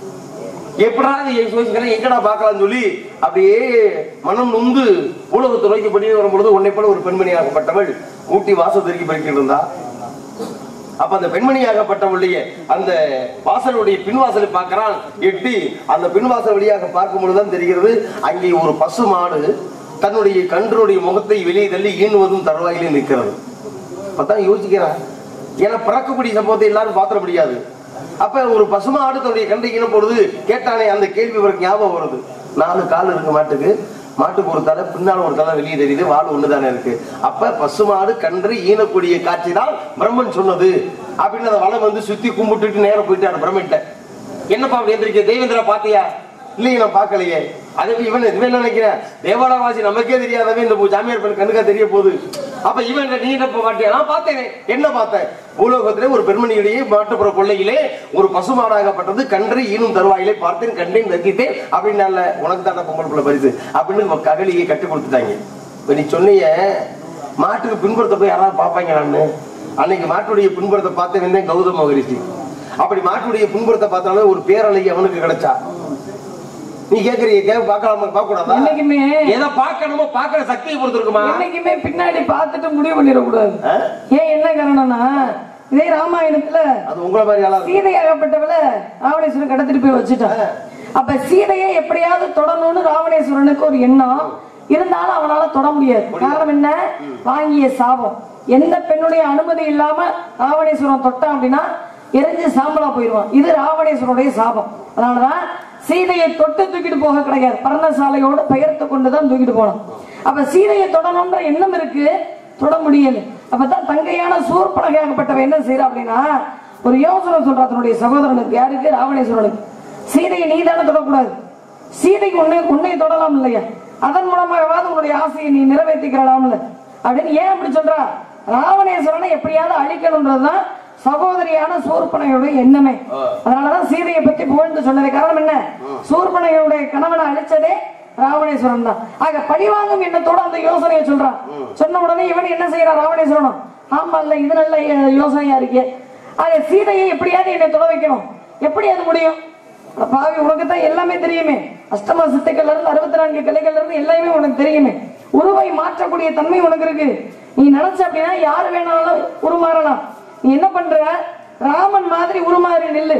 எப்படா இது என் யோசிக்கிறேன் எங்கடா பார்க்கலாம்னு சொல்லி அப்படியே மனம் நொந்து உலகத்தை நோக்கி படி வரும்பொழுது உன்னை போல ஒரு பெண்மணியாகப்பட்டவள் ஊட்டி வாசல் திருக்கி பறிக்கிட்டு இருந்தா அப்ப அந்த பெண்மணியாகப்பட்டவளுடைய அந்த வாசலுடைய பின்வாசலை பார்க்கிறான் எட்டி அந்த பின்வாசல் வழியாக பார்க்கும் பொழுதுதான் தெரிகிறது அங்கே ஒரு பசு மாடு தன்னுடைய கன்றுடைய முகத்தை வெளியே தள்ளி ஈணுவதும் தருவாயிலே நிற்கிறது அப்பதான் யோசிக்கிறான் ஏன்னா பிறக்கக்கூடிய சம்பவத்தை எல்லாரும் பாத்திர முடியாது அப்ப ஒரு பசுமாடு தன்னுடைய கண்டை ஈனம் பொழுது கேட்டானே அந்த கேள்வி இவருக்கு ஞாபகம் வருது நாலு கால் இருக்கு மாட்டுக்கு மாட்டுக்கு ஒரு தலை பின்னால் ஒரு தலை வெளியே தெரியுது வால் ஒண்ணுதானே இருக்கு அப்ப பசுமாடு கன்று ஈனக்கூடிய காட்சி தான் பிரம்மன் சொன்னது அப்படின்னு அந்த வளம் வந்து சுத்தி கும்பிட்டுட்டு நேரம் போயிட்டாரு பிரம்மன்ட்ட என்னப்பா அப்படி எந்திரிக்க தேவேந்திரா பாத்தியா இல்லையே நான் பார்க்கலையே அது இவன் இவன் என்ன நினைக்கிறேன் தேவாலயவாசி நமக்கே தெரியாதவே இந்த ஜாமியார் பெண் கண்ணுக்கா தெரிய போகுது அப்ப இவன் என்ன, நீ என்ன மாட்டியா நான் பார்த்தேனே என்ன பார்த்தேன் பூலோகத்திலே ஒரு பெண்மணியிடையே மாட்டுப்புற கொள்ளையிலே ஒரு பசுமாடாகப்பட்டது கன்று ஈனும் தருவாயிலே பார்த்தேன் கண்டேன் தரிசித்தேன் அப்படின்னு நல்ல உனக்கு தானே பொங்கல் புள்ள பரிசு அப்படின்னு ககலியை கட்டி கொடுத்துட்டாங்க இப்ப நீ சொன்னீங்க மாட்டுக்கு பின்புறத்தை போய் யாராவது பார்ப்பாங்க நானு அன்னைக்கு மாட்டுடைய பின்புறத்தை பார்த்து வந்தேன் கௌதம மகரிஷி அப்படி மாட்டுடைய பின்புறத்தை பார்த்தாலும் ஒரு பேரழகி அவனுக்கு கிடைச்சா நீ கேக்குறீங்க கேட்க பார்க்கலாமா பார்க்க கூடாதா என்னைக்குமே எதை பார்க்கணுமோ பார்க்கிற சக்தியை பொறுத்து இருக்குமா என்னைக்குமே பின்னாடி பார்த்துட்டு முடிவு பண்ணிடக்கூடாது ஆ? ஏன் என்ன காரணம்னா இதே ராமாயணத்துல அது உங்களை மாதிரி ஆளா இருக்கும். சீதையாகப்பட்டவள ராவணேஸ்வரன் கடத்திட்டு போய் வச்சுட்டான் அப்ப சீதையை எப்படியாவது தொடரணும்னு ராவணேஸ்வரனுக்கு ஒரு எண்ணம் இருந்தாலும் அவனால தொட முடியாது காரணம் என்ன வாங்கிய சாபம் எந்த பெண்ணுடைய அனுமதி இல்லாம ராவணேஸ்வரன் தொட்டான் அப்படின்னா எரிஞ்சு சாம்பலா போயிருவான் இது ராவணேஸ்வரனுடைய சாபம் அதனாலதான் சீதையை தொட்டு தூக்கிட்டு போக கிடையாது பர்ணசாலையோட பெயர்த்து கொண்டுதான் தூக்கிட்டு போனோம் அப்ப சீதையை தொடணும்ன்ற எண்ணம் இருக்கு தொட முடியல அப்பதான் தங்கையான சூர்பனகையாகப்பட்டவன் என்ன செய்யறா அப்படின்னா ஒரு யோசனை சொல்றா தன்னுடைய சகோதரனுக்கு யாருக்கு ராவணேஸ்வரனுக்கு சீதையை நீ தானே தொடக்கூடாது சீதைக்கு உன்னை உன்னை தொடலாம் இல்லையா அதன் மூலமாகவாது உன்னுடைய ஆசையை நீ நிறைவேற்றிக்கிறலாம்ல அப்படின்னு ஏன் அப்படி சொல்றா ராவணேஸ்வரனை எப்படியாவது அழிக்கணும்ன்றதுதான் சகோதரியான சூர்பனையுடைய எண்ணமே அதனாலதான் சீதையை பத்தி புகழ்ந்து சொன்னது காரணம் என்ன சூர்பனையுடைய கணவனை அழிச்சதே ராவணேஸ்வரன் தான் ஆக பழிவாங்கும் எண்ணத்தோட அந்த யோசனையை சொல்றான் சொன்ன உடனே இவன் என்ன செய்யறான் ராவணேஸ்வரனும் ஆமா இல்ல இது நல்ல யோ- யோசனையா இருக்கே ஆக சீதையை எப்படியாவது என்னை தொலை வைக்கணும் எப்படி அது முடியும் அட பாவி உனக்கு தான் எல்லாமே தெரியுமே அஷ்டமா சித்துக்கள்ல இருந்து அறுபத்தி நான்கு கிளைகள்ல இருந்து எல்லாமே உனக்கு தெரியுமே உருவை மாற்றக்கூடிய தன்மை உனக்கு இருக்கு நீ நினைச்ச அப்படின்னா யாரு வேணாலும் உருமாறலாம் நீ என்ன பண்ற ராமன் மாதிரி உருமாறி நில்லு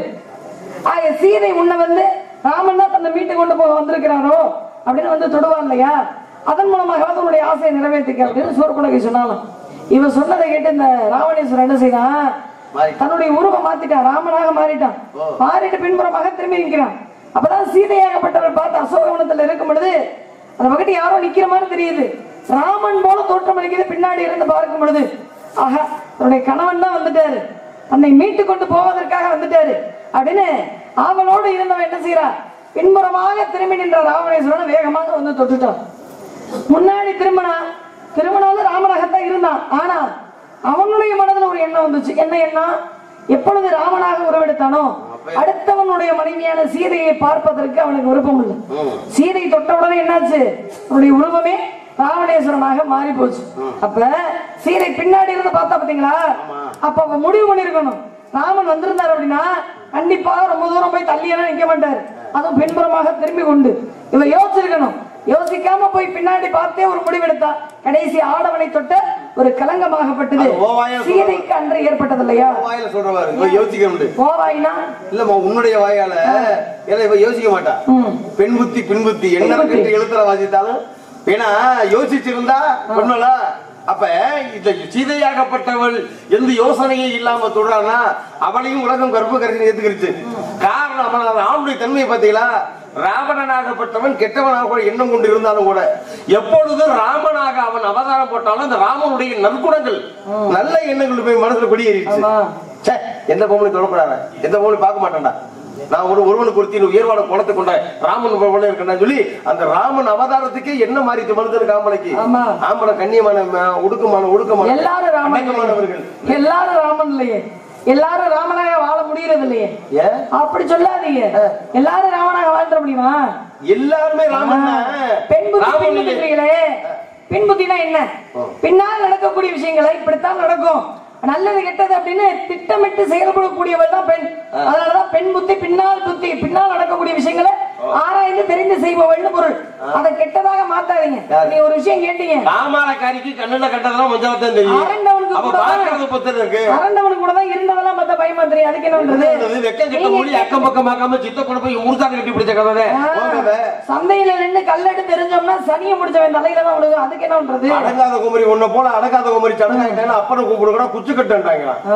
ஆக சீதை உன்னை வந்து ராமன் தான் தன்னை மீட்டு கொண்டு போக வந்திருக்கிறாரோ அப்படின்னு வந்து தொடுவான் இல்லையா அதன் மூலமாக உன்னுடைய ஆசையை நிறைவேற்றிக்க அப்படின்னு சூர்பனகை சொன்னாலும் இவன் சொன்னதை கேட்டு இந்த ராவணேஸ்வரன் என்ன செய்தான் மாறி. தன்னுடைய உருவம் மாத்திட்டான் ராமனாக மாறிட்டான் மாறிட்டு பின்புறமாக திரும்பி நிற்கிறான் அப்பதான் சீதையாகப்பட்டவர் பார்த்து அசோகவனத்துல இருக்கும் பொழுது அந்த பக்கத்து யாரோ நிக்கிற மாதிரி தெரியுது ராமன் போல தோற்றம் அளிக்கிறது பின்னாடி இருந்து பார்க்கும் பொழுது ஆஹா தன்னுடைய கணவன் தான் வந்துட்டாரு தன்னை மீட்டு கொண்டு போவதற்காக வந்துட்டாரு அப்படின்னு ஆவலோடு இருந்தவன் என்ன செய்யறா பின்புறமாக திரும்பி நின்ற ராவணேஸ்வரன் வேகமாக வந்து தொட்டுட்டான் முன்னாடி திரும்பினா திரும்பினாலும் ராமனாகத்தான் இருந்தான் ஆனா அவனுடைய மனதுல ஒரு எண்ணம் வந்துச்சு என்ன எண்ணம் எப்பொழுது ராமனாக உருவெடுத்தானோ அடுத்தவனுடைய மனைவியான சீதையை பார்ப்பதற்கு அவனுக்கு விருப்பம் இல்லை சீதை தொட்ட உடனே என்னாச்சு அவனுடைய உருவமே ராவணேஸ்வரனாக மாறி போச்சு அப்ப சீதை பின்னாடி இருந்து பார்த்தா பாத்தீங்களா அப்ப அவ முடிவு பண்ணிருக்கணும் ராமன் வந்திருந்தார் அப்படின்னா கண்டிப்பா ரொம்ப தூரம் போய் தள்ளியெல்லாம் நிக்க மாட்டார் அதுவும் பின்புறமாக திரும்பி கொண்டு இவர் யோசிச்சிருக்கணும் யோசிக்காம போய் பின்னாடி பார்த்தே ஒரு முடிவெடுத்தா கடைசி ஆடவனை தொட்ட ஒரு கலங்கமாகப்பட்டது அது ஓவாயா சொல்றது. சீதைக்கு அன்று ஏற்பட்டது இல்லையா வாயில சொல்றவாரு இவ யோசிக்கணும் கோவாயினா இல்லம்மா உன்னுடைய வாயால ஏன்னா இவ யோசிக்க மாட்டா ம். பெண் புத்தி பின் புத்தி என்ன பெண் புத்தி. கட்டு எழுத்துல வாசித்தாலும் ஏன்னா யோசிச்சிருந்தா பொண்ணுலா அப்ப இந்த சீதையாகப்பட்டவள் எந்த யோசனையே இல்லாம தொடரானா அவளையும் உலகம் கர்ப்ப கரைசி ஏத்துக்கிருச்சு காரணம் அவன் ஆணுடைய தன்மையை பார்த்தீங்களா ராவணனாகப்பட்டவன் கெட்டவனாக கூட எண்ணம் கொண்டு இருந்தாலும் கூட எப்பொழுது ராமனாக அவன் அவதாரம் போட்டாலும் அந்த ராமனுடைய நற்குணங்கள் நல்ல எண்ணங்கள் போய் மனசுல குடியேறிடுச்சு ஆமா. ச்சே, எந்த பொம்பளை தொடக்கூடாது எந்த பொம்பளை பார்க்க மாட்டேன்டா நான் ஒரு ஒருவனுக்கு ஒருத்தி உயர்வான குணத்தை கொண்ட ராமன் போல இருக்கேன் சொல்லி அந்த ராமன் அவதாரத்துக்கே என்ன மாறிச்சு மனுஷனுக்கு ஆம்பளைக்கு ஆமா. ஆம்பளை கண்ணியமான ம- ஒடுக்கமான ஒடுக்கமான எல்லாரும் ராமன் அடக்கமானவர்கள் இல்லையே. எல்லாரும் ராமன் இல்லையே எல்லாரும் ராமனாக வாழ முடியறது இல்லையே ஏன் அப்படி சொல்லாதீங்க எல்லாரும் ராமனாக வாழ்ந்துட முடியுமா எல்லாருமே ராமன் பெண் புத்தி ராமன் பெண் இல்லை. புத்திங்களே பெண் புத்தினா என்ன பின்னால் நடக்கக்கூடிய விஷயங்களை இப்படித்தான் நடக்கும் நல்லது கெட்டது அப்படின்னு திட்டமிட்டு செயல்படக்கூடியவள் தான் பெண் அதனாலதான் பெண் புத்தி பின்னால் புத்தி பின்னால் நடக்கக்கூடிய விஷயங்களை ஆராய்ந்து தெரிந்து செய்பவள்னு பொருள் அதை கெட்டதாக மாத்தாதீங்க நீ ஒரு விஷயம் கேட்டீங்க ராமாலக்காரிக்கு கண்ணுல கட்டதெல்லாம் மஞ்சள் தெரியும் அரண்டவனுக்கு அவ கூட பாக்குறது பத்திரம் இருக்கு அரண்டவனுக்கு கூட தான் இருந்ததெல்லாம் பார்த்தா பயமா தெரியும் அதுக்கு என்ன பண்றது வெக்கம் கெட்ட மொழி அக்கம் பக்கம் பார்க்காம சித்த கொண்டு போய் ஊர்தாங்க கட்டி பிடிச்ச கதை ஆ, சந்தையில நின்னு கல்லெடு தெரிஞ்சோம்னா சனியை முடிச்சவன் தலையில தான் விழுகும் அதுக்கு என்ன பண்றது அடங்காத குமரி உன்னை போல அடங்காத குமரி சடங்காயிட்டாங்க அப்பனை கூப்பிடுறா குச்சு கட்டுன்றாங்களா ஆ,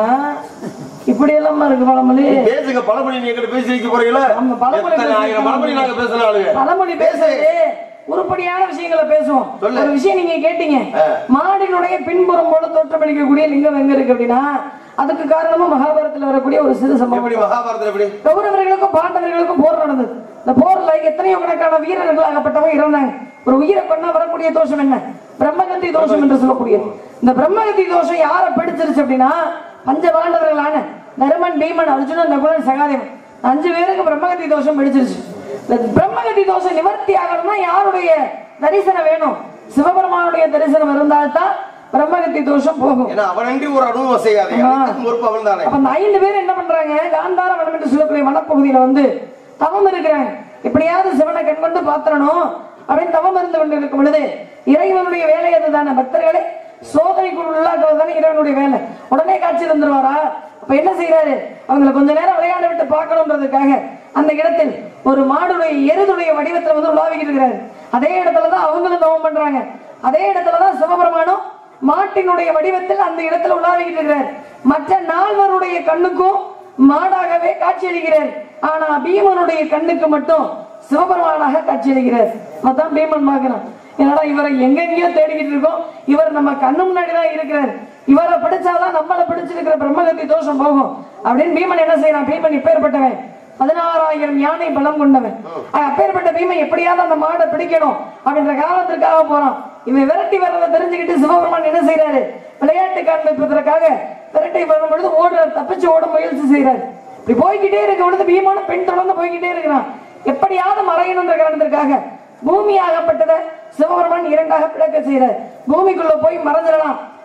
இப்படி எல்லாம் இருக்கு பழமொழி பேசுங்க பழமொழி நீங்க எங்கிட்ட பேசி வைக்க போறீங்களா ஆமா, பழமொழி எத்தனை ஆயிரம் பழமொழி நாங்க பேசுன ஆளுங்க பழமொழி பேசுறது உருப்படியான விஷயங்களை பேசுவோம் சொல்லு. ஒரு விஷயம் நீங்க கேட்டீங்க ஆ. மாடினுடைய பின்புறம் போல தோற்றமளிக்கக்கூடிய லிங்கம் எங்க இருக்கு அப்படின்னா அதுக்கு காரணமும் மகாபாரதத்துல வரக்கூடிய ஒரு சிறு சம்பவம் எப்படி மகாபாரதம் எப்படி கௌரவர்களுக்கும் பாண்டவர்களுக்கும் போர் நடந்தது இந்த போர்ல எத்தனையோ கணக்கான வீரர்கள் ஆகப்பட்டவங்க இறந்தாங்க ஒரு உயிரை கொண்டா வரக்கூடிய தோஷம் என்ன பிரம்மகத்தி தோஷம் என்று சொல்லக்கூடியது இந்த பிரம்மகத்தி தோஷம் யாரை பிடிச்சிருச்சு அப்படின்னா பஞ்ச பாண்டவர்களான தருமன் பீமன் அர்ஜுனன் நகுலன் சகாதேவன் அஞ்சு பேருக்கு பிரம்மகத்தி தோஷம் பிடிச்சிருச்சு இந்த பிரம்மகத்தி தோஷம் நிவர்த்தி ஆகணும்னா யாருடைய தரிசனம் வேணும் சிவபெருமானுடைய தரிசனம் இருந்தால்தான் பிரம்மகத்தி தோஷம் போகும் ஏன்னா அவனன்றி ஒரு அனுபவம் செய்யாது ஆமா. அனைத்துக்கும் பொறுப்பு அவன் தானே அப்ப அந்த ஐந்து பேர் என்ன பண்றாங்க காந்தார வனம் என்று சொல்லக்கூடிய வனப்பகுதியில வந்து தவம் இருக்கிறாங்க எப்படியாவது சிவனை கண்கொண்டு பாத்திரணும் அப்படின்னு தவம் இருந்து கொண்டு இருக்கும் பொழுது இறைவனுடைய வேலை அதுதானே பக்தர்களை சோதனைக்குள் உள்ளாக்குவது தானே இறைவனுடைய வேலை உடனே காட்சி தந்துருவாரா அப்ப என்ன செய்யறாரு அவங்களை கொஞ்ச நேரம் விளையாட விட்டு பார்க்கணுன்றதுக்காக அந்த இடத்தில் ஒரு மாடுடைய எருதுடைய வடிவத்துல வந்து உலாவிக்கிட்டு இருக்கிறாரு அதே இடத்துலதான் அவங்களும் தவம் பண்றாங்க அதே இடத்துலதான் சிவபெருமானும் மாட்டினுடைய வடிவத்தில் அந்த இடத்துல உலாவிக்கிட்டு இருக்கிறார் மற்ற நால்வருடைய கண்ணுக்கும் மாடாகவே காட்சியளிக்கிறார் ஆனா பீமனுடைய கண்ணுக்கு மட்டும் சிவபெருமானாக காட்சியளிக்கிறார் அதான் பீமன் பார்க்கிறான் என்னடா இவரை எங்கெங்கேயோ தேடிக்கிட்டு இருக்கோம் இவர் நம்ம கண்ணு முன்னாடி தான் இருக்கிறார் இவரை பிடிச்சாதான் நம்மள பிடிச்சிருக்கிற பிரம்மகத்தி தோஷம் போகும் அப்படின்னு பீமன் என்ன செய்யறான் பீமன் இப்பேற்பட்டவன் பதினாறாயிரம் யானை பலம் கொண்டவன் அஹ் அப்பேற்பட்ட பீமை எப்படியாவது அந்த மாடை பிடிக்கணும் அப்படின்ற காலத்திற்காக போறான் இவன் விரட்டி வர்றதை தெரிஞ்சுக்கிட்டு சிவபெருமான் என்ன செய்யறாரு விளையாட்டு காண்பிப்பதற்காக விரட்டி வரும் பொழுது ஓடுறாரு தப்பிச்சு ஓட முயற்சி செய்யறாரு இப்படி போய்கிட்டே இருக்க பொழுது பீமான பெண் தொடர்ந்து போய்கிட்டே இருக்கிறான் எப்படியாவது மறையணுன்ற காரணத்திற்காக பூமி ஆகப்பட்டதை சிவபெருமான் இரண்டாக பிளக்க செய்யறார் பூமிக்குள்ள போய் மறைஞ்சிடலாம்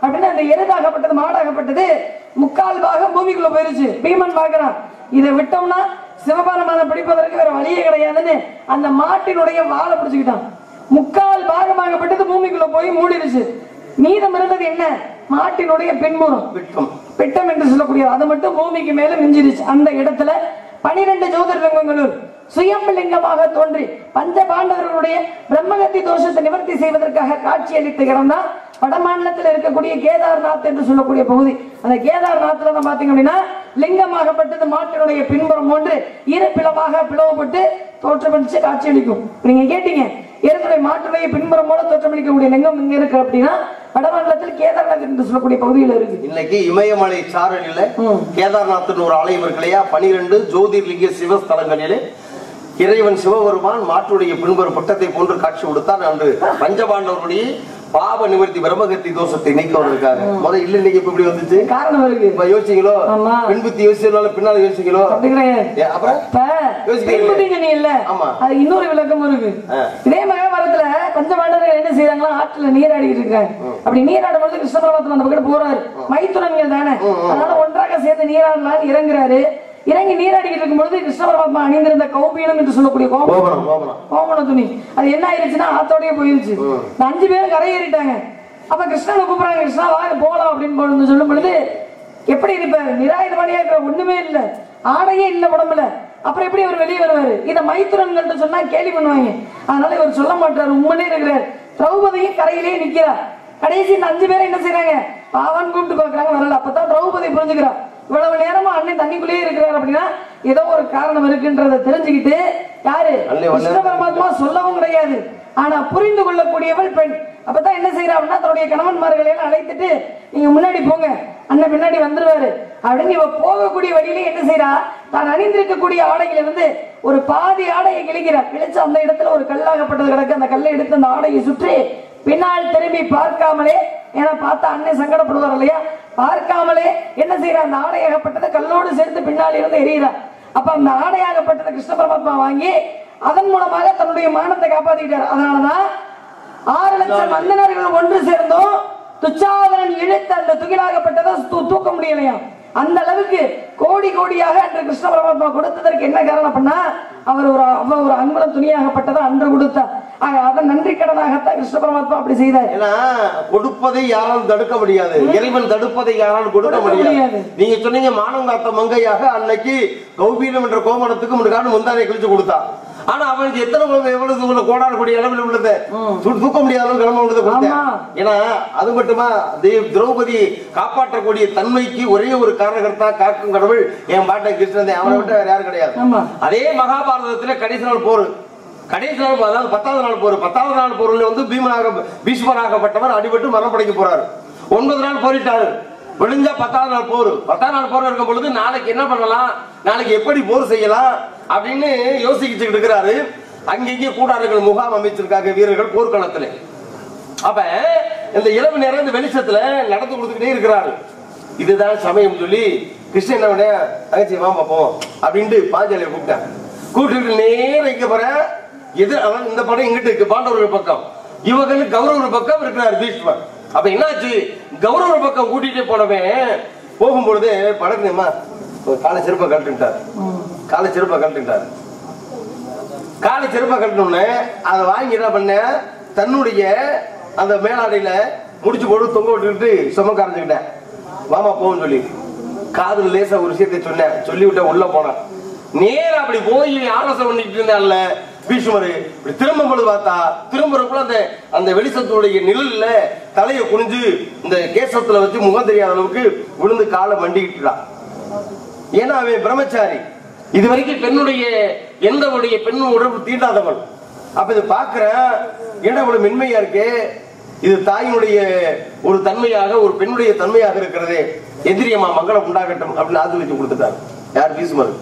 அப்படின்னு அந்த எருதாகப்பட்டது மாடாகப்பட்டது முக்கால் பாகம் பூமிக்குள்ள போயிருச்சு பீமன் பார்க்கறான் இதை விட்டோம்னா சிவபெருமானை பிடிப்பதற்கு வேற வழியே கிடையாதுன்னு அந்த மாட்டினுடைய வாழை பிடிச்சுக்கிட்டான் முக்கால் பாகமாகப்பட்டது பூமிக்குள்ள போய் மூடிடுச்சு மீதம் இருந்தது என்ன மாட்டினுடைய பின்புறம் விட்டம் பிட்டம் என்று சொல்லக்கூடிய அது மட்டும் பூமிக்கு மேல மிஞ்சிருச்சு அந்த இடத்துல பனிரெண்டு ஜோதிர்லிங்கங்களுள் சுயம்பலிங்கமாக தோன்றி பஞ்ச பாண்டவர்களுடைய பிரம்மகத்தி தோஷத்தை நிவர்த்தி செய்வதற்காக காட்சி அளித்த இடம் தான் வடமாநிலத்தில் இருக்கக்கூடிய கேதார்நாத் என்று சொல்லக்கூடிய பகுதி அந்த கேதார்நாத்ல தான் பாத்தீங்க அப்படின்னா லிங்கமாகப்பட்டது மாட்டினுடைய பின்புறம் ஒன்று இரு பிளவாக பிளவுபட்டு தோற்றமளிச்சு காட்சியளிக்கும் நீங்க கேட்டீங்க ஏற்கனவே மாட்டுடைய பின்புறம் போல தோற்றமளிக்கக்கூடிய லிங்கம் இங்க இருக்கு அப்படின்னா வடமாநிலத்தில் கேதார்நாத் என்று சொல்லக்கூடிய பகுதியில் இருக்கு இன்னைக்கு இமயமலை சாரலில கேதார்நாத்னு ஒரு ஆலயம் இருக்கு இல்லையா பனிரெண்டு ஜோதிர்லிங்க சிவஸ்தலங்களிலே இறைவன் சிவபெருமான் மாட்டுடைய பின்புற பட்டத்தை போன்று காட்சி கொடுத்தார் அன்று பஞ்சபாண்டவருடைய பாவ நிவர்த்தி பிரம்மகத்தி தோஷத்தை நீக்க வந்திருக்காங்க முத இல்ல இன்னைக்கு இப்ப இப்படி வந்துச்சு காரணம் இருக்கு இப்ப யோசிச்சீங்களோ ஆமா. பெண் புத்தி யோசிச்சதுனால பின்னால யோசிச்சீங்களோ அப்படி கிடையாது ஏ, அப்புறம் இப்ப யோசிக்கிறீங்களே. பெண்குட்டி நீ இல்ல ஆமா. அது இன்னொரு விளக்கம் இருக்கு ஆ. இதே மகாபாரதத்துல பஞ்சபாண்டவர்கள் என்ன செய்யறாங்களா ஆற்றுல நீராடிட்டு இருக்காங்க அப்படி நீராடும் பொழுது கிருஷ்ண பரமாத்மா அந்த பக்கம் போறாரு மைத்துனங்கள் தானே அதனால ஒன்றாக சேர்ந்து நீராடலாம் இறங்குறாரு இறங்கி நீராடிக்கிட்டு இருக்கும்பொழுது கிருஷ்ண பரமாத்மா அணிந்திருந்த கௌபீனம் என்று சொல்லக்கூடிய கோபம் கோபுரம் கோபுரம் கோமண துணி அது என்ன ஆயிருச்சுன்னா ஆத்தோடயே போயிருச்சு இந்த அஞ்சு பேரும் கரையேறிட்டாங்க அப்ப கிருஷ்ணனை கூப்பிடுறாங்க கிருஷ்ணா வாங்க போலாம் அப்படின்னு பொழுது சொல்லும் பொழுது எப்படி இருப்பாரு நிராயுதபாணியா இருக்கிற ஒண்ணுமே இல்ல ஆடையே இல்ல உடம்புல அப்புறம் எப்படி அவர் வெளியே வருவாரு இத மைத்துரன்கள்ட்ட சொன்னா கேலி பண்ணுவாங்க அதனால இவர் சொல்ல மாட்டாரு உண்மையே இருக்கிறார் திரௌபதியும் கரையிலேயே நிக்கிறா கடைசி இந்த அஞ்சு பேரும் என்ன செய்றாங்க பாவன் கூப்பிட்டு பாக்குறாங்க வரல அப்பதான் திரௌபதி புரிஞ்சுக்கிறா இவ்வளவு நேரமா அண்ணன் தண்ணிக்குள்ளேயே இருக்கிறார் அப்படின்னா ஏதோ ஒரு காரணம் இருக்குன்றத தெரிஞ்சுக்கிட்டு யாரு அண்ணே வந்தாரு. கிருஷ்ண பரமாத்மா சொல்லவும் கிடையாது ஆனா புரிந்து கொள்ளக்கூடியவள் பெண் அப்பதான் என்ன செய்யறா அப்படின்னா தன்னுடைய கணவன்மார்களை எல்லாம் அழைத்துட்டு நீங்க முன்னாடி போங்க அண்ணன் பின்னாடி வந்துருவாரு அப்படின்னு இவ போகக்கூடிய வழியிலே என்ன செய்யறா தான் அணிந்திருக்கக்கூடிய ஆடையில இருந்து ஒரு பாதி ஆடையை கிழிக்கிறார் கிழிச்சு அந்த இடத்துல ஒரு கல்லாகப்பட்டது கிடக்கு அந்த கல்லை எடுத்து அந்த ஆடையை சுற்றி பின்னால் திரும்பி பார்க்காமலே ஏன்னா பார்த்தா அண்ணன் சங்கடப்படுவார் இல்லையா பார்க்காமலே என்ன செய்யறா அந்த ஆடையாகப்பட்டதை கல்லோடு சேர்த்து பின்னால் இருந்து எறிகிறார் அப்ப அந்த ஆடையாகப்பட்டதை கிருஷ்ண பரமாத்மா வாங்கி அதன் மூலமாக தன்னுடைய மானத்தை காப்பாத்திட்டார் அதனாலதான் ஆறு லட்சம் மந்தனர்கள் ஒன்று சேர்ந்தும் துச்சாதனன் இழுத்த அந்த துகிலாகப்பட்டதை தூ- தூக்க முடியலையாம் அந்த அளவுக்கு கோடி கோடியாக அன்று கிருஷ்ண பரமாத்மா கொடுத்ததற்கு என்ன காரணம் பண்ணா அவர் ஒரு அவர் ஒரு அங்குலம் துணியாகப்பட்டதை அன்று கொடுத்தார் ஆக, அதன் நன்றி கடனாகத்தான் கிருஷ்ண பரமாத்மா அப்படி செய்தார் ஏன்னா கொடுப்பதை யாராலும் தடுக்க முடியாது இறைவன் தடுப்பதை யாராலும் கொடுக்க கொடுக்க முடியாது முடியாது. நீங்க சொன்னீங்க மானம் காத்த மங்கையாக அன்னைக்கு கௌபீனம் என்ற கோமணத்துக்கு முன்னாடி முந்தானை கழிச்சு கொடுத்தா ஆனா அவனுக்கு எத்தனை உலகம் எவ்வளவு உள்ள கோடான கூடிய அளவில் உள்ளது தூ- தூக்க முடியாத அளவுக்கு கிளம்ப உள்ளது கொடுத்தேன் ஆமா. ஏன்னா அது மட்டுமா தேவ் திரௌபதி காப்பாற்றக்கூடிய தன்மைக்கு ஒரே ஒரு காரணகர்த்தா காக்கும் கடவுள் என் பாட்டை கிருஷ்ணன் அவனை விட்டு வேற யாரும் கிடையாது ஆமா. அதே மகாபாரதத்துல கடைசி நாள் போர் கடைசி நாள் அதாவது பத்தாவது நாள் போர் பத்தாவது நாள் போர்ல வந்து பீமனாக பீஷ்மராகப்பட்டவர் அடிபட்டு மரணப்படைக்க போறாரு ஒன்பது நாள் போரிட்டாரு விழுந்தா பத்தாவது நாள் போர் பத்தாவது நாள் போர் இருக்கும் பொழுது நாளைக்கு என்ன பண்ணலாம் நாளைக்கு எப்படி போர் செய்யலாம் அப்படின்னு யோசிச்சுட்டு இருக்கிறாரு அங்கங்கே கூடாரங்கள் முகாம் அமைச்சிருக்காங்க வீரர்கள் போர்க்களத்துல அப்ப இந்த இரவு நேரம் இந்த வெளிச்சத்துல நடந்து கொடுத்துக்கிட்டே இருக்கிறாரு இதுதான் சமயம் சொல்லி கிருஷ்ணன் என்ன பண்ண தங்கச்சி வா பார்ப்போம் அப்படின்ட்டு பாஞ்சாலியை கூப்பிட்டேன் கூப்பிட்டு நேரம் இங்க போற எது அவன் இந்த படம் இங்கிட்டு இருக்கு பாண்டவர் பக்கம் இவங்க கௌரவர் பக்கம் இருக்கிறார் பீஷ்மர் அப்ப என்னாச்சு கௌரவர் பக்கம் கூட்டிட்டு போனவன் போகும்பொழுது படக்குனேம்மா காலை செருப்பை கழட்டுட்டார் காலை செருப்பை கழட்டுட்டார் காலை செருப்பை கட்டணும்னு அதை வாங்கி என்ன பண்ண தன்னுடைய அந்த மேலாடையில முடிச்சு போட்டு தொங்க விட்டுக்கிட்டு சுமக்க ஆரம்பிச்சுக்கிட்டேன் வாமா போன்னு சொல்லி காதுல லேசா ஒரு விஷயத்தை சொன்னேன் சொல்லி விட்ட உள்ள போனேன் நேரா அப்படி போய் ஆலோசனை பண்ணிட்டு இருந்தான்ல பீஷ்மரு இப்படி திரும்ப பொழுது பார்த்தா திரும்புறக்குள்ள அந்த அந்த வெளிச்சத்துடைய நிழல்ல தலையை குனிஞ்சு இந்த கேசத்துல வச்சு முகம் தெரியாத அளவுக்கு விழுந்து காலை மண்டிக்கிட்டுறான் ஏன்னா அவன் பிரம்மச்சாரி இது வரைக்கும் பெண்ணுடைய எந்த உடைய பெண் உடம்பு தீண்டாதவன் அப்ப இது பாக்குற ஏன்னா இவ்வளவு மென்மையா இருக்கு இது தாயினுடைய ஒரு தன்மையாக ஒரு பெண்ணுடைய தன்மையாக இருக்கிறது எதிரியம்மா மங்களம் உண்டாகட்டும் அப்படின்னு ஆசீர்வதிச்சு கொடுத்துட்டாரு யார் பீசுமர்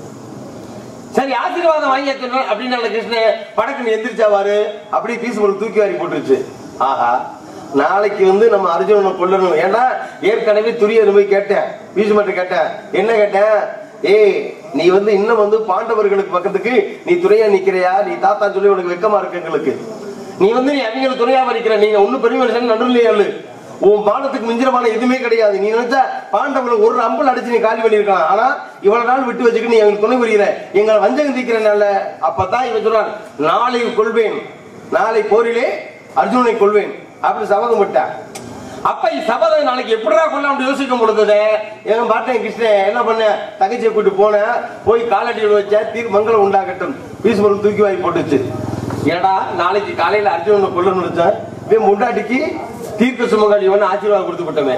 சரி ஆசீர்வாதம் வாங்கி சொன்ன அப்படின்னு கிருஷ்ணன் படக்குன்னு எந்திரிச்சாவாரு அப்படியே பீசுமர் தூக்கி வாரி போட்டுருச்சு ஆஹா நாளைக்கு வந்து நம்ம அர்ஜுனனை கொல்லணும் ஏன்னா ஏற்கனவே துரியர் போய் கேட்டேன் பீசுமர்ட்ட கேட்டேன் என்ன கேட்டேன் ஏய் நீ வந்து இன்னும் வந்து பாண்டவர்களுக்கு பக்கத்துக்கு நீ துணையா நிக்கிறையா நீ தாத்தா சொல்லி உனக்கு வெக்கமா இருக்கு எங்களுக்கு நீ வந்து நீ அவங்களுக்கு துணையா நிக்கிற நீங்க ஒண்ணு பெரிய மனுஷன் நடுநிலையா இல்ல உன் பானத்துக்கு மிஞ்சிரமான எதுவுமே கிடையாது நீ நினைச்சா பாண்டவங்களை ஒரு அம்பல் அடிச்சு நீ காலி பண்ணிருக்கலாம் ஆனா இவ்வளவு நாள் விட்டு வச்சுக்கிட்டு நீ எங்களுக்கு துணை புரிகிற எங்களை வஞ்சகம் தீக்கிறனால அப்பதான் இவன் சொல்றான் நாளை கொள்வேன் நாளை போரிலே அர்ஜுனனை கொள்வேன் அப்படி சபதம் விட்டான் அப்ப சபதம் நாளைக்கு எப்படிடா கொள்ளாம யோசிக்க முடிந்தது எங்க பாட்டேன் கிருஷ்ணன் என்ன பண்ண தங்கச்சியை கூட்டு போனேன் போய் காலடியில் வச்ச தீர் மங்களம் உண்டாகட்டும் பீஸ்மரம் தூக்கி வாங்கி போட்டுச்சு ஏடா நாளைக்கு காலையில அர்ஜுனனை கொல்லணும்னு நினைச்சேன் இவன் முண்டாட்டிக்கு தீர்க்க சுமங்காளி வந்து ஆசீர்வாதம் கொடுத்து விட்டமே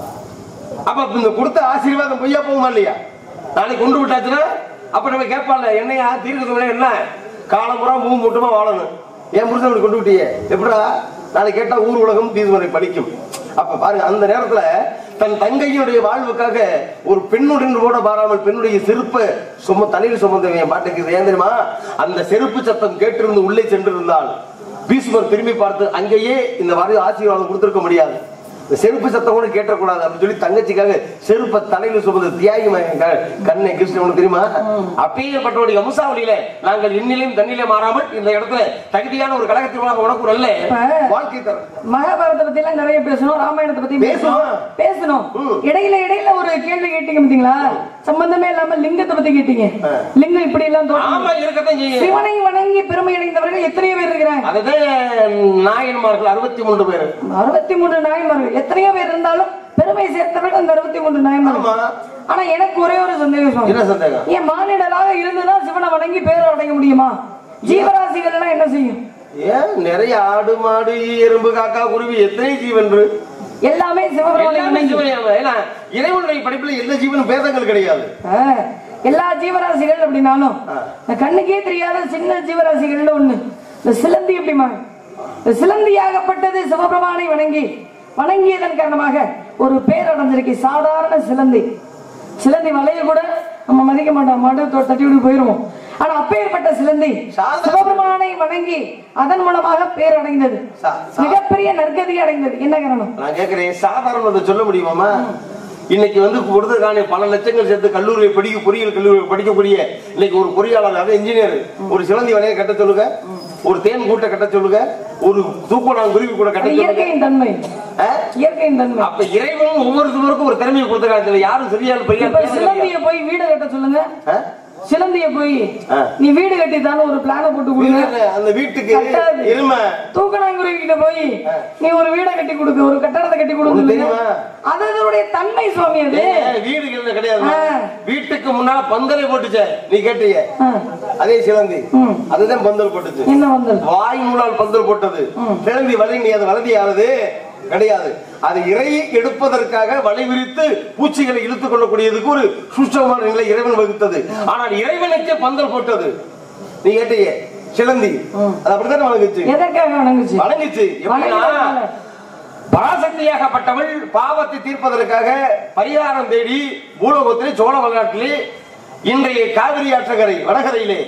அப்ப இந்த கொடுத்த ஆசீர்வாதம் பொய்யா போகுமா இல்லையா நாளைக்கு கொண்டு விட்டாச்சுன்னா அப்ப நம்ம கேட்பான்ல என்னையா தீர்க்க சுமங்கலி என்ன காலம்புறா மூணு மூட்டமா வாழணும் ஏன் புருஷன் இப்படி கொண்டு விட்டியே எப்படா நாளைக்கு கேட்டா ஊர் உலகம் தீர்மனை படிக்கும் அப்ப பாருங்க அந்த நேரத்துல தன் தங்கையினுடைய வாழ்வுக்காக ஒரு பெண்ணுடன் கூட பாராமல் பெண்ணுடைய செருப்பை சும தலையில் சுமந்தவன் என் பாட்டுக்கு ஏன் தெரியுமா அந்த செருப்பு சத்தம் கேட்டிருந்து உள்ளே சென்றிருந்தால் பீஷ்மர் திரும்பி பார்த்து அங்கேயே இந்த மாதிரி ஆசீர்வாதம் கொடுத்திருக்க முடியாது இந்த செருப்பு சத்தம் கூட கேட்டக்கூடாது அப்படின்னு சொல்லி தங்கச்சிக்காக செருப்பை தலையில சுமந்த தியாகி மகன் க- கண்ணை கிருஷ்ணன் உனக்கு தெரியுமா அப்பேற்பட்டவருடைய வம்சாவளியில நாங்கள் இன்னிலையும் தண்ணிலே மாறாமல் இந்த இடத்துல தகுதியான ஒரு கழகத்திற்காக உனக்கு ஒரு நல்ல இப்ப- வாழ்க்கை தர மகாபாரதத்தை பத்தி எல்லாம் நிறைய பேசணும் ராமாயணத்தை பத்தி பேசணும் பேசணும். பேசணும் ம். இடையில இடையில ஒரு கேள்வி கேட்டீங்க பாத்தீங்களா சம்பந்தமே இல்லாம லிங்கத்தை பத்தி கேட்டீங்க ஆ. லிங்கம் இப்படி எல்லாம் தோற்றம் ஆமா இருக்கத்தான் செய்யும் சிவனை வணங்கி பெருமை அடைந்தவர்கள் எத்தனையோ பேர் இருக்கிறாங்க அதுதான் நாயன்மார்கள் அறுபத்தி மூன்று பேர் அறுபத்தி மூன்று நாயன்மார்கள் எத்தனையோ பேர் இருந்தாலும் பெருமை சேர்த்தவர்கள் அந்த அறுபத்தி மூன்று நாயன்மார்கள் ஆமா ஆனா எனக்கு ஒரே ஒரு சந்தேகம் சுவாமி. என்ன சந்தேகம் ஏன் மானிடராக இருந்துதான் சிவனை வணங்கி பேர் அடைய முடியுமா ஜீவராசிகள் எல்லாம் என்ன செய்யும் ஏன் நிறைய ஆடு மாடு எறும்பு காக்கா குருவி எத்தனை ஜீவன் எல்லாமே சிவபெருமானை எல்லாமே வணங்கி ஜீவன் ஏன்னா இறைவனுடைய படிப்புல எந்த ஜீவனும் பேதங்கள் கிடையாது ஆ, எல்லா ஜீவராசிகள் அப்படின்னாலும் ஆ. இந்த கண்ணுக்கே தெரியாத சின்ன ஜீவராசிகள்ல ஒண்ணு இந்த சிலந்தி எப்படிமா இந்த சிலந்தியாகப்பட்டது சிவபெருமானை வணங்கி வணங்கியதன் காரணமாக ஒரு பேர் அடைஞ்சிருக்கு சாதாரண சிலந்தி சிலந்தி வலைய கூட நம்ம மதிக்க மாட்டோம் மாட்டு தொ- தட்டி விட்டு போயிருவோம் ஆனா அப்பேற்பட்ட சிலந்தி சாதாரண- சிவபெருமானை வணங்கி அதன் மூலமாக பேர் அடைந்தது சா- சா- மிகப்பெரிய நற்கதி அடைந்தது என்ன காரணம் நான் கேக்குறேன் சாதாரண சொல்ல முடியுமாமா இன்னைக்கு வந்து கொடுத்ததுக்கான பல லட்சங்கள் சேர்த்து கல்லூரியை படிக்க பொறியியல் கல்லூரி படிக்கக்கூடிய இன்னைக்கு ஒரு பொறியாளர் அதாவது இன்ஜினியர் ஒரு சிலந்தி வலையை கட்ட சொல்லுங்க ஒரு தேன் கூட்ட கட்ட சொல்லுங்க ஒரு தூக்குனாங் குருவி கூட கட்ட அது சொல்லுங்க இயற்கையின் தன்மை ஆ? இயற்கையின் தன்மை அப்ப இறைவன் ஒவ்வொருத்தருக்கும் ஒரு திறமையை கொடுத்த காலத்துல யாரும் சரியால் பெரிய இப்ப சிலந்திய போய் வீடு கட்ட சொல்லுங்க சிலந்திய போய் ஆ. நீ வீடு கட்டி தானே ஒரு பிளான போட்டு கொடுங்க அந்த வீட்டுக்கு கட்டாது. எருமை தூக்கணாங்குருவி கிட்ட போய் நீ ஒரு வீட கட்டி கொடுக்க ஒரு கட்டடத்தை கட்டி கொடுங்க உனக்கு தெரியுமா? அது அதனுடைய தன்மை சுவாமி அது ஏன் வீடுகள் கிடையாது ஆ. வீட்டுக்கு முன்னால பந்தலை போட்டுச்சே நீ கேட்டிய ஆ. அதே சிலந்தி ம். அதுதான் பந்தல் போட்டுச்சு என்ன வந்தது வாய் நூலால் பந்தல் போட்டது சிலந்தி வலை நீ அது வலதியானது கிடையாது அது இறையை எடுப்பதற்காக வலை விரித்து பூச்சிகளை இழுத்துக் கொள்ளக்கூடியதுக்கு ஒரு சுஷ்டமான நிலை இறைவன் வகுத்தது ஆனால் இறைவனுக்கே பந்தல் போட்டது நீ கேட்டியே சிலந்தி அது அப்படித்தானே வழங்குச்சு எதற்காக வணங்குச்சு வழங்குச்சு எப்படின்னா வணங்கினால. பராசக்தியாகப்பட்டவள் பாவத்தை தீர்ப்பதற்காக பரிகாரம் தேடி பூலோகத்திலே சோழ வரலாற்றிலே இன்றைய காவிரி ஆற்றங்கரை வடகரையிலே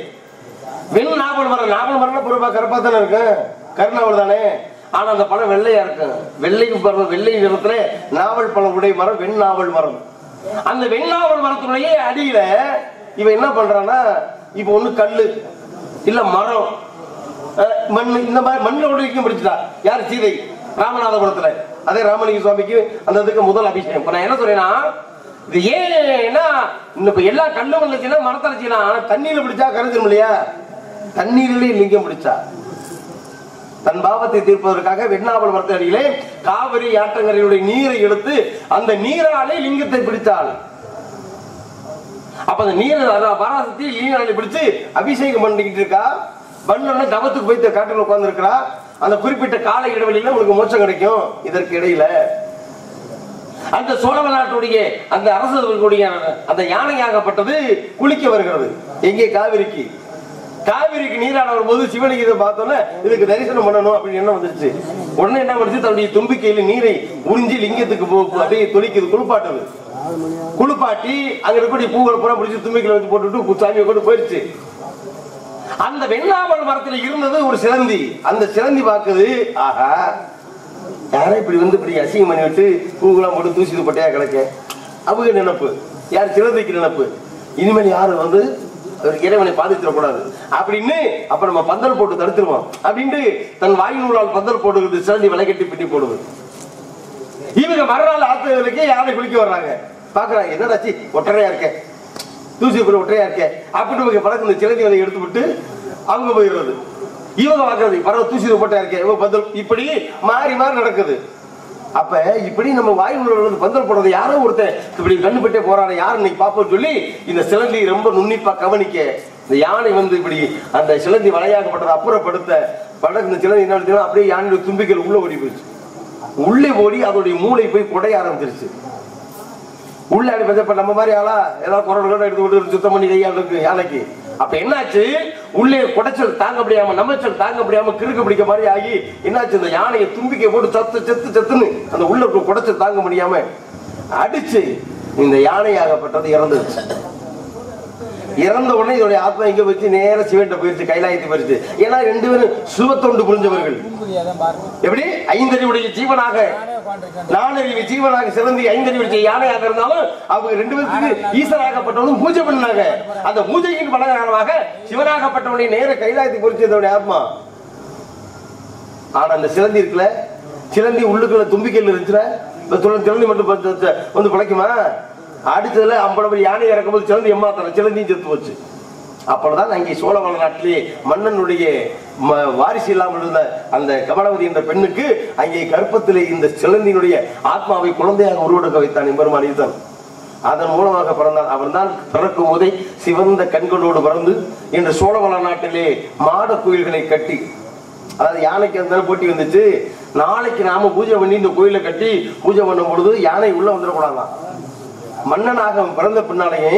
வெண் நாவல் மரம் நாவல் மரம் பொறுப்பா கருப்பா தானே இருக்கு கருநாவல் தானே ஆனா அந்த பழம் வெள்ளையா இருக்கும் வெள்ளை பழம் வெள்ளை நிறத்துல நாவல் பழம் உடைய மரம் வெண் நாவல் மரம் அந்த வெண்ணாவல் மரத்துடைய அடியில இவன் என்ன பண்றான்னா இப்ப ஒண்ணு கல்லு இல்ல மரம் அஹ், மண் இந்த மாதிரி மண்ணோட வரைக்கும் பிடிச்சிட்டா யார் சீதை ராமநாதபுரத்துல அதே ராமலிங்க சுவாமிக்கு அந்த இதுக்கு முதல் அபிஷேகம் இப்ப நான் என்ன சொல்றேன்னா இது ஏன்னா இன்னும் இப்ப எல்லா கல்லும் வந்துச்சுன்னா மரத்துல வச்சுக்கலாம் ஆனா தண்ணியில பிடிச்சா கரைஞ்சிரும் இல்லையா தண்ணீரிலே லிங்கம் பிடிச்சா தன் பாவத்தை தீர்ப்பதற்காக வெண்ணாவல் மரத்த அடியிலே காவிரி ஆற்றங்கரையுடைய நீரை எடுத்து அந்த நீராலே லிங்கத்தை பிடித்தாள் அப்ப அந்த நீர் அதான் பராசக்தி நீராலே பிடிச்சு அபிஷேகம் பண்ணிக்கிட்டு இருக்கா பண்ணோட தவத்துக்கு போய் காட்டில் உட்கார்ந்து இருக்கிறா அந்த குறிப்பிட்ட கால இடைவெளியில உங்களுக்கு மோட்சம் கிடைக்கும் இதற்கு இடையில அந்த சோழ நாட்டுடைய அந்த அரசர்களுடைய அந்த யானையாகப்பட்டது குளிக்க வருகிறது எங்கே காவிரிக்கு காவிரிக்கு நீராட வரும்போது சிவனுக்கு இதை பார்த்தோன்னே இதுக்கு தரிசனம் பண்ணணும் அப்படின்னு என்ன வந்துருச்சு உடனே என்ன பண்ணுச்சு தன்னுடைய தும்பிக்கையில நீரை உறிஞ்சி லிங்கத்துக்கு போ- அப்படியே தொளிக்குது குளிப்பாட்டுது குளிப்பாட்டி அங்க இருக்கக்கூடிய பூக்களை பூரா பிடிச்சி தும்பிக்கையில வச்சு போட்டுட்டு சாமியை கொண்டு போயிடுச்சு அந்த வெண்ணாமல் மரத்துல இருந்தது ஒரு சிலந்தி அந்த சிலந்தி பாக்குது ஆஹா யாரா இப்படி வந்து இப்படி அசிங்கம் பண்ணி விட்டு பூக்கெல்லாம் போட்டு தூசி பட்டையா கிடக்க அவங்க நினைப்பு யார் சிலந்தைக்கு நினைப்பு இனிமேல் யாரும் வந்து ஒரு இறைவனை பாதிச்சிடக்கூடாது அப்படின்னு அப்ப நம்ம பந்தல் போட்டு தடுத்துருவோம் அப்படின்ட்டு தன் வாய் நூலால் பந்தல் போடுகிறது சிலந்தி விலை கட்டி பின்னி போடுது இவங்க மறுநாள் ஆத்துகளுக்கு யானை குளிக்க வர்றாங்க பாக்குறாங்க என்னடாச்சு ஒட்டரையா இருக்க தூசிக்குள்ள ஒற்றையா இருக்கே அப்படின்னு இவங்க பழக்கம் இந்த சிலந்தி வலையை எடுத்து விட்டு அவங்க போயிடுறது இவங்க வாக்குறது பரவ தூசி போட்டா இருக்கே இவங்க பந்தல் இப்படி மாறி மாறி நடக்குது அப்ப இப்படி நம்ம வாய் உணர்வு பந்தல் போடுறது யாரோ ஒருத்தன் இப்படி கண்டுபிட்டே போறாரு யாரு இன்னைக்கு பாப்போம் சொல்லி இந்த சிலந்தி ரொம்ப நுண்ணிப்பா கவனிக்க இந்த யானை வந்து இப்படி அந்த சிலந்தி வலையாகப்பட்டதை அப்புறப்படுத்த படகு இந்த சிலந்தி என்ன பண்ணுச்சுன்னா, அப்படியே யானையோட தும்பிக்கல் உள்ள ஓடி போயிடுச்சு உள்ளே ஓடி அதோடைய மூளை போய் குடைய ஆரம்பிச்சிருச்சு உள்ள அனுப்பி இப்ப நம்ம மாதிரி ஆளா ஏதாவது குரல் கூட எடுத்து விட்டு சுத்தம் பண்ணி கையால் இருக்கு யானைக்கு அப்ப என்னாச்சு உள்ளே குடைச்சல் தாங்க முடியாம நம்மச்சல் தாங்க முடியாம கிறுக்கு பிடிக்க மாதிரி ஆகி என்னாச்சு இந்த யானையை தும்பிக்கை போட்டு சத்து செத்து செத்துன்னு அந்த உள்ள இருக்க குடைச்சல் தாங்க முடியாம அடிச்சு இந்த யானையாகப்பட்டது இறந்துருச்சு இறந்த உடனே இதோடைய ஆத்மா எங்க வச்சு நேர சிவன்ட்ட போயிருச்சு கைலாயத்தை போயிருச்சு ஏன்னா ரெண்டு பேரும் சுபத்தொண்டு புரிஞ்சவர்கள் எப்படி ஐந்தறிவுடைய ஜீவனாக நானறிவு ஜீவனாக சிறந்தி ஐந்தறிவுடைய யானையாக இருந்தாலும் அவங்க ரெண்டு பேருக்கு ஈசனாகப்பட்டவனும் பூஜை பண்ணாங்க அந்த பூஜையின் பலகாரமாக சிவனாகப்பட்டவனை நேர கைலாயத்தை பொறிச்சதோடைய ஆத்மா ஆனா அந்த சிலந்தி இருக்குல்ல சிலந்தி உள்ளுக்குள்ள தும்பிக்கையில் இருந்துச்சுல இந்த துள- சிலந்தி மட்டும் பத்து- பத்து வந்து பிழைக்குமா அடிச்சதுல ஐம்பது யானை இறக்கும்போது சிலந்தி எம்மாத்திரம் சிலந்தியும் செத்து போச்சு அப்பொழுதுதான் அங்கே சோழவள நாட்டிலே மன்னனுடைய ம- வாரிசு இல்லாமல் இருந்த அந்த கமலவதி என்ற பெண்ணுக்கு அங்கே கர்ப்பத்திலே இந்த சிலந்தியினுடைய ஆத்மாவை குழந்தையாக உருவெடுக்க வைத்தான் எம்பெருமான் ஈசன் அதன் மூலமாக பிறந்தான் அவன்தான் பிறக்கும் போதே சிவந்த கண்களோடு பிறந்து இன்று சோழவள நாட்டிலே மாட கோயில்களை கட்டி அதாவது யானைக்கு அந்த போட்டி வந்துச்சு நாளைக்கு நாம பூஜை பண்ணி இந்த கோயிலை கட்டி பூஜை பண்ணும் பொழுது யானை உள்ள வந்துடக்கூடாதான் மன்னனாக பிறந்த பின்னாலேயே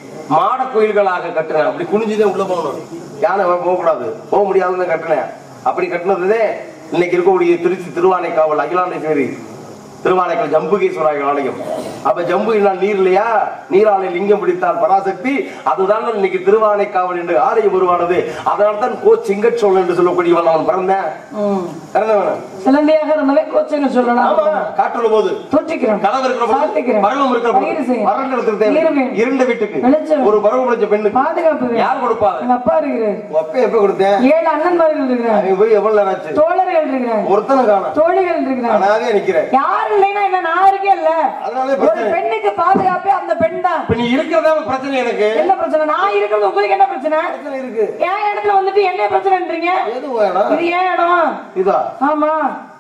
மாட கோயில்களாக கட்டினேன் அப்படி குனிஞ்சுதான் உள்ள போகணும் யானை போகக்கூடாது போக முடியாதுன்னு கட்டினேன் அப்படி கட்டினதுதே இன்னைக்கு இருக்கக்கூடிய திருச்சி திருவானைக்காவல் அகிலாண்டேஸ்வரி திருவானைக்காவல் ஜம்புகேஸ்வராய ஆலயம் அப்ப ஜம்புகினால் நீர் இல்லையா நீராலை லிங்கம் பிடித்தால் பராசக்தி அதுதான் இன்னைக்கு திருவானைக்காவல் என்று ஆலயம் உருவானது அதனால தான் கோ சிங்கச்சோழன் என்று சொல்லக்கூடியவன் அவன் பிறந்தேன் பிறந்தவன் சிலந்தியாக இருந்தவே கோச்சங்க சொல்லலாம் ஆமா காட்டுள்ள போது தோற்றிக்கிறேன் கதவு இருக்கிற போது, சாத்திக்கிறேன். பருவம் இருக்கிற போது, பயிர் செய்யும். வறண்ட இடத்துக்கு தேவை. நீர் வேணும். இருண்ட வீட்டுக்கு வெளிச்சம். ஒரு பருவம் முடிச்ச பெண்ணுக்கு பாதுகாப்பு வேணும். யார் கொடுப்பாங்க எங்க அப்பா இருக்கிறாரு உங்க அப்பா எப்ப கொடுத்தேன் ஏழு அண்ணன்மார்கள் இருக்கிறாங்க அவன் போய் எவ்வளவு நேரம் ஆச்சு தோழர்கள் இருக்கிறாங்க ஒருத்தனை காணும் தோழிகள் இருக்கிறாங்க அனாதே நிக்கிறேன் யாரும் இல்லைன்னா என்ன நான் இருக்கேன் இல்ல அதனாலே ஒரு பிரச்சனை பெண்ணுக்கு பாதுகாப்பே அந்த பெண் தான் இப்ப நீ இருக்கிறதா பிரச்சனை எனக்கு என்ன பிரச்சனை நான் இருக்கிறது உங்களுக்கு என்ன பிரச்சனை பிரச்சனை இருக்கு என் இடத்துல வந்துட்டு என்ன பிரச்சனைன்றீங்க எது வேணும் இது ஏன் இடம் இதா ஆமா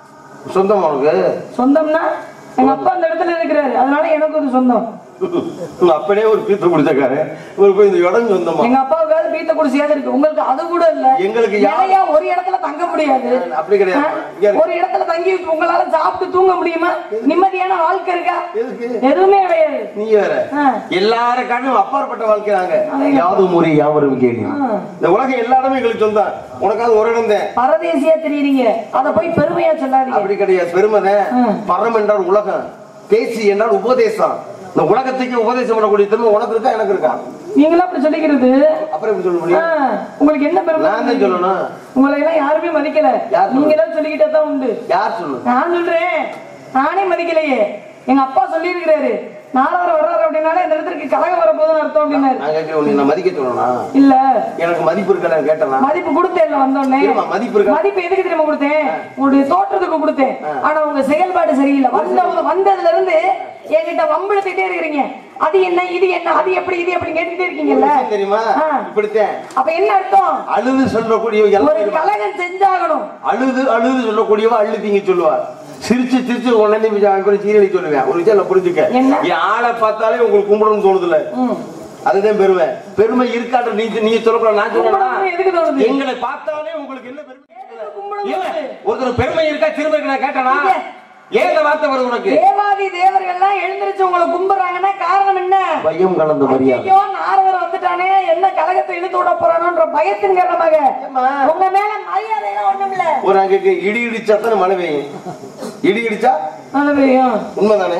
சொந்தமா உனக்கு சொந்தம்னா எங்க அப்பா அந்த இடத்துல இருக்கிறாரு அதனால எனக்கு ஒரு சொந்தம் உங்க அப்பனே ஒரு பீத்த குடிச்சக்காரு இவர் போய் இந்த இடம் சொந்தமா எங்க அப்பாவுக்காவது பீத்த குடிசையாவது இருக்கு உங்களுக்கு அது கூட இல்ல எங்களுக்கு யா- நிறைய ஒரு இடத்துல தங்க முடியாது அப்படி கிடையாது ஆ? இங்க இருக்கு. ஒரு இடத்துல தங்கி உங்களால சாப்பிட்டு தூங்க முடியுமா நிம்மதியான வாழ்க்கை இருக்கா எதுக்கு எதுவுமே கிடையாது நீங்க வேற ஆ. எல்லாருக்காண்டும் அப்பாற்பட்ட வாழ்க்கை நாங்க அதேதான். யாவது முறை யாவரும் கேள்வி ஆ. இந்த உலகம் எல்லா இடமும் எங்களுக்கு சொந்தம் உனக்காவது ஒரு இடம் தான் பரதேசியா தெரியுறீங்க அத போய் பெருமையா சொல்லாதீங்க அப்படி கிடையாது பெருமதை ம். பரம் என்றால் உலகம் பேசி என்றால் உபதேசம் இந்த உலகத்துக்கு உபதேசம் பண்ணக்கூடிய திறமை உனக்கு இருக்கா எனக்கு இருக்கா நீங்களும் அப்படி சொல்லிக்கிறது அப்புறம் எப்படி சொல்ல ஆ, முடியும் உங்களுக்கு என்ன பெருமை நான் தான் சொல்லணும் உங்களை எல்லாம் யாருமே மதிக்கல யார் நீங்க தான் சொல்லிக்கிட்டே தான் உண்டு யார் சொல்லணும் நான் சொல்றேன் நானே மதிக்கலையே எங்க அப்பா சொல்லி இருக்கிறாரு நாலாவது வர்றாரு அப்படின்னாலே இந்த இடத்துக்கு கலகம் வரப்போதுன்னு அர்த்தம் அப்படின்னாரு நான் கேட்கிறேன் உன்னை நான் மதிக்க சொல்லணும் இல்ல எனக்கு மதிப்பு இருக்கா கேட்டனா மதிப்பு கொடுத்தேன் வந்தோடனே இருமா, மதிப்பு இருக்கா? மதிப்பு எதுக்கு தெரியுமா கொடுத்தேன் உங்களுடைய தோற்றத்துக்கு கொடுத்தேன் ஆனா உங்க செயல்பாடு சரியில்லை வந்த வந்ததுல இருந்து என்கிட்ட வம்பிழுத்துட்டே இருக்கிறீங்க அது என்ன இது என்ன அது எப்படி இது எப்படி கேட்டுட்டே இருக்கீங்கல்ல விஷயம் தெரியுமா ஆ. இப்படித்தான் அப்ப என்ன அர்த்தம் அழுது சொல்லக்கூடிய ஒரு எல்லாம் கலகம் செஞ்சாகணும் அழுது அழுது சொல்லக்கூடியவ அழுதிங்க சொல்லுவார் சிரிச்சு சிரிச்சு உடனே கொஞ்சம் சீரழி சொல்லுவேன் ஒரு விஷயம் நான் புரிஞ்சுக்க என்ன? என் ஆளை பார்த்தாலே உங்களுக்கு கும்பிடணும்னு தோணுதுல ம். அதுதான் பெருமை பெருமை இருக்காட்ட நீ நீங்க சொல்லக்கூடாது நான் சொன்னா கும்பிடணும்னு எதுக்கு தோணுது? எங்களை பார்த்தாலே உங்களுக்கு என்ன பெருமை கும்பிடணும் இல்ல, ஒருத்தர் பெருமை இருக்கா திரும்ப நான் கேட்டனா இல்ல. ஏன் இந்த வார்த்தை வருது உனக்கு தேவாதி தேவர்கள் எல்லாம் எழுந்திருச்சு உங்களை கும்பிடுறாங்கன்னா காரணம் என்ன பயம் கலந்த மரியாதை ஐயோ நாரதர் வந்துட்டானே என்ன கலகத்தை இழுத்து விட போறானோன்ற பயத்தின் காரணமாக ஏம்மா? உங்க மேல மரியாதை எல்லாம் ஒண்ணும் இல்ல ஒரு அங்க இடி இடிச்சா தானே மழை பெய்யும் இடி இடிச்சா நல்லபடியும் உண்மைதானே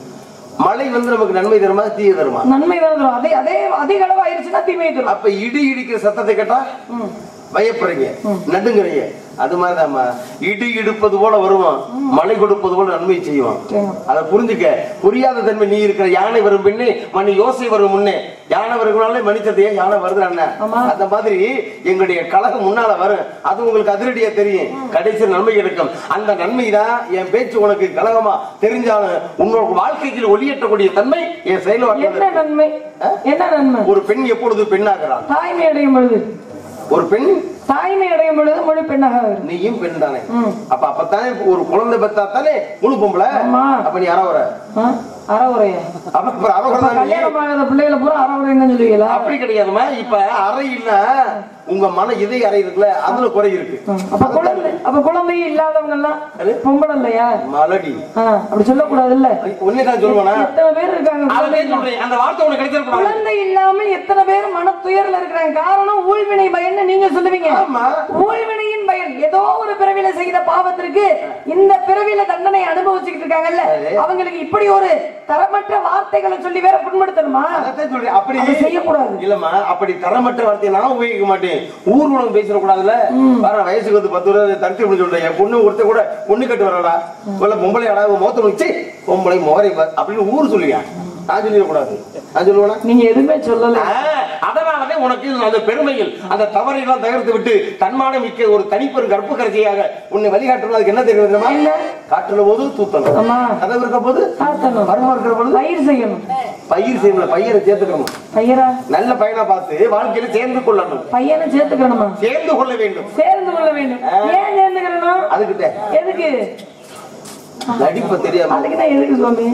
மழை வந்து நமக்கு நன்மை தருமா தீய தருமா நன்மை தான் தரும் அதே அதே அதிக அளவு ஆயிருச்சுன்னா தீமை தரும் அப்ப இடி இடிக்கிற சத்தத்தை கேட்டா பயப்படுறீங்க நடுங்குறீங்க அது மாதிரிதாம்மா இடி இடுப்பது போல வருவான் மழை கொடுப்பது போல நன்மை செய்வான் சரிங்க. அதை புரிஞ்சுக்க புரியாத தன்மை நீ இருக்கிற யானை வரும் பின்னே மணி யோசை வரும் முன்னே யானை வருகிறனாலே மனிதத்தையே யானை வருது அண்ணன் ஆமா. அந்த மாதிரி எங்களுடைய கழகம் முன்னால வரும் அது உங்களுக்கு அதிரடியா தெரியும் கடைசி நன்மை எடுக்கும் அந்த நன்மை தான் என் பேச்சு உனக்கு கழகமா தெரிஞ்சாலும் உன்னோட வாழ்க்கையில் ஒளியேற்றக்கூடிய தன்மை என் செயல் என்ன நன்மை என்ன நன்மை ஒரு பெண் எப்பொழுது பெண்ணாகிறாள் தாய்மை அடையும் பொழுது ஒரு பெண் தாய்மை அடையும் பொழுது முழு பெண்ணாக வரும் நீயும் பெண் தானே ம். அப்ப அப்பத்தானே ஒரு குழந்தை பெத்தா தானே முழு பொம்பளை ஆமா. அப்ப நீ அறவர ஆ? அறவுரையா அப்ப இப்ப அறவர அப்ப தானே நீ? கல்யாணம் ஆகாத பிள்ளைகளை பூரா அறவுரைன்னு சொல்லுவீங்களா அப்படி கிடையாதுமா இப்ப அறை இல்ல உங்க மன இதய அறை இருக்குல்ல அதுல குறை இருக்கு அப்ப குழந்தை அப்ப குழந்தையும் இல்லாதவங்க எல்லாம் அது? பொம்பளை இல்லையா மலடி ஆ, அப்படி சொல்லக்கூடாது இல்ல உன்னைதான் சொல்லுவானா எத்தனை பேர் இருக்காங்க அதே சொல்றேன் அந்த வார்த்தை உனக்கு கிடைச்சிருக்கூடாது குழந்தை இல்லாமல் எத்தனை பேர் மன துயர்ல இருக்கிறாங்க காரணம் ஊழ்வினை பயன் நீங்க சொல்லுவீங்க ஆமா. ஊழ்வினையின் பயன் ஏதோ ஒரு பிறவில செய்த பாவத்திற்கு இந்த பிறவில தண்டனை அனுபவிச்சுக்கிட்டு இருக்காங்கல்ல சரி. அவங்களுக்கு இப்படி ஒரு தரமற்ற வார்த்தைகளை சொல்லி வேற புண்படுத்தணுமா அதைத்தான் சொல்றேன் அப்படி அதை செய்யக்கூடாது. இல்லம்மா அப்படி தரமற்ற வார்த்தையை நான் உபயோகிக்க மாட்டேன் ஊர் உலகம் பேசிட கூடாதுல்ல வர வயசுக்கு வந்து பத்து வருஷம் தடுத்து விட சொல்றேன் என் பொண்ணு ஒருத்த கூட பொண்ணு கட்டு வரடா இல்ல பொம்பளை அடா மோத்த முடிச்சு பொம்பளை மோரை பார் அப்படின்னு ஊர் சொல்லுவியா நான் சொல்லிடக்கூடாது நான் சொல்லுவேனா நீங்க எதுவுமே சொல்லல அதனாலதான் உனக்கு அந்த பெருமையில் அந்த தவறையெல்லாம் தகர்த்து விட்டு தன்மானம் மிக்க ஒரு தனிப்பெரும் கற்பு கரைச்சியாக உன்னை வழிகாட்டணும் அதுக்கு என்ன தெரியும் தெரியுமா என்ன? காட்டுல போது தூத்தணும் ஆமா. கதவு இருக்க போது சாத்தணும் மர்மம் இருக்கிற பொழுது பயிர் செய்யணும் பயிர் செய்யணும் பையனை சேர்த்துக்கணும் பையரா நல்ல பையனா பார்த்து வாழ்க்கையில சேர்ந்து கொள்ளணும் பையனை சேர்த்துக்கணுமா சேர்ந்து கொள்ள வேண்டும் சேர்ந்து கொள்ள வேண்டும் ஏன் சேர்ந்துக்கணும் அதுக்கிட்ட எதுக்கு நடிப்ப தெரியாம அதுக்கு தான் எதுக்கு சுவாமி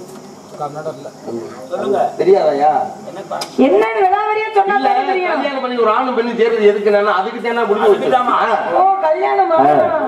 தெரியாதயா என்னன்னு விளாவரியா சொன்னா இல்ல தானே தெரியும் கல்யாணம் பண்ணி ஒரு ஆணும் பெண்ணு சேர்றது எதுக்கு நான் அதுக்கு தேனா முடிவு வச்சுட்டாமா ஓ கல்யாணமா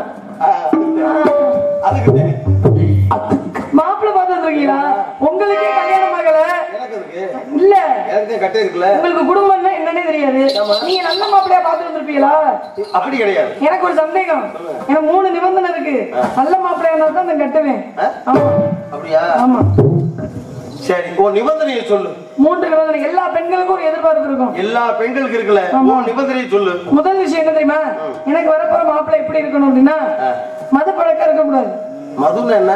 அதுக்கு தெரியும் மாப்பிள்ளை பார்த்து வந்திருக்கீங்களா உங்களுக்கே கல்யாணம் ஆகல எனக்கு இருக்கு இல்ல எனக்கு தான் கட்டை இருக்குல்ல உங்களுக்கு குடும்பம்னா என்னன்னே தெரியாது நீங்க நல்ல மாப்பிள்ளையா பார்த்து வந்திருப்பீங்களா அப்படி கிடையாது எனக்கு ஒரு சந்தேகம் எனக்கு மூணு நிபந்தனை இருக்கு நல்ல மாப்பிள்ளையா இருந்தா தான் நான் கட்டுவேன் ஆ? ஆமா அப்படியா ஆமா சரி உன் நிபந்தனையை சொல்லு மூன்று நிபந்தனை எல்லா பெண்களுக்கும் ஒரு எதிர்பார்ப்பு இருக்கும் எல்லா பெண்களுக்கு இருக்குல்ல உன் நிபந்தனையை சொல்லு முதல் விஷயம் என்ன தெரியுமா எனக்கு வரப்போற மாப்பிள்ளை எப்படி இருக்கணும் அப்படின்னா மது பழக்கம் இருக்கக்கூடாது மதுன்னு என்ன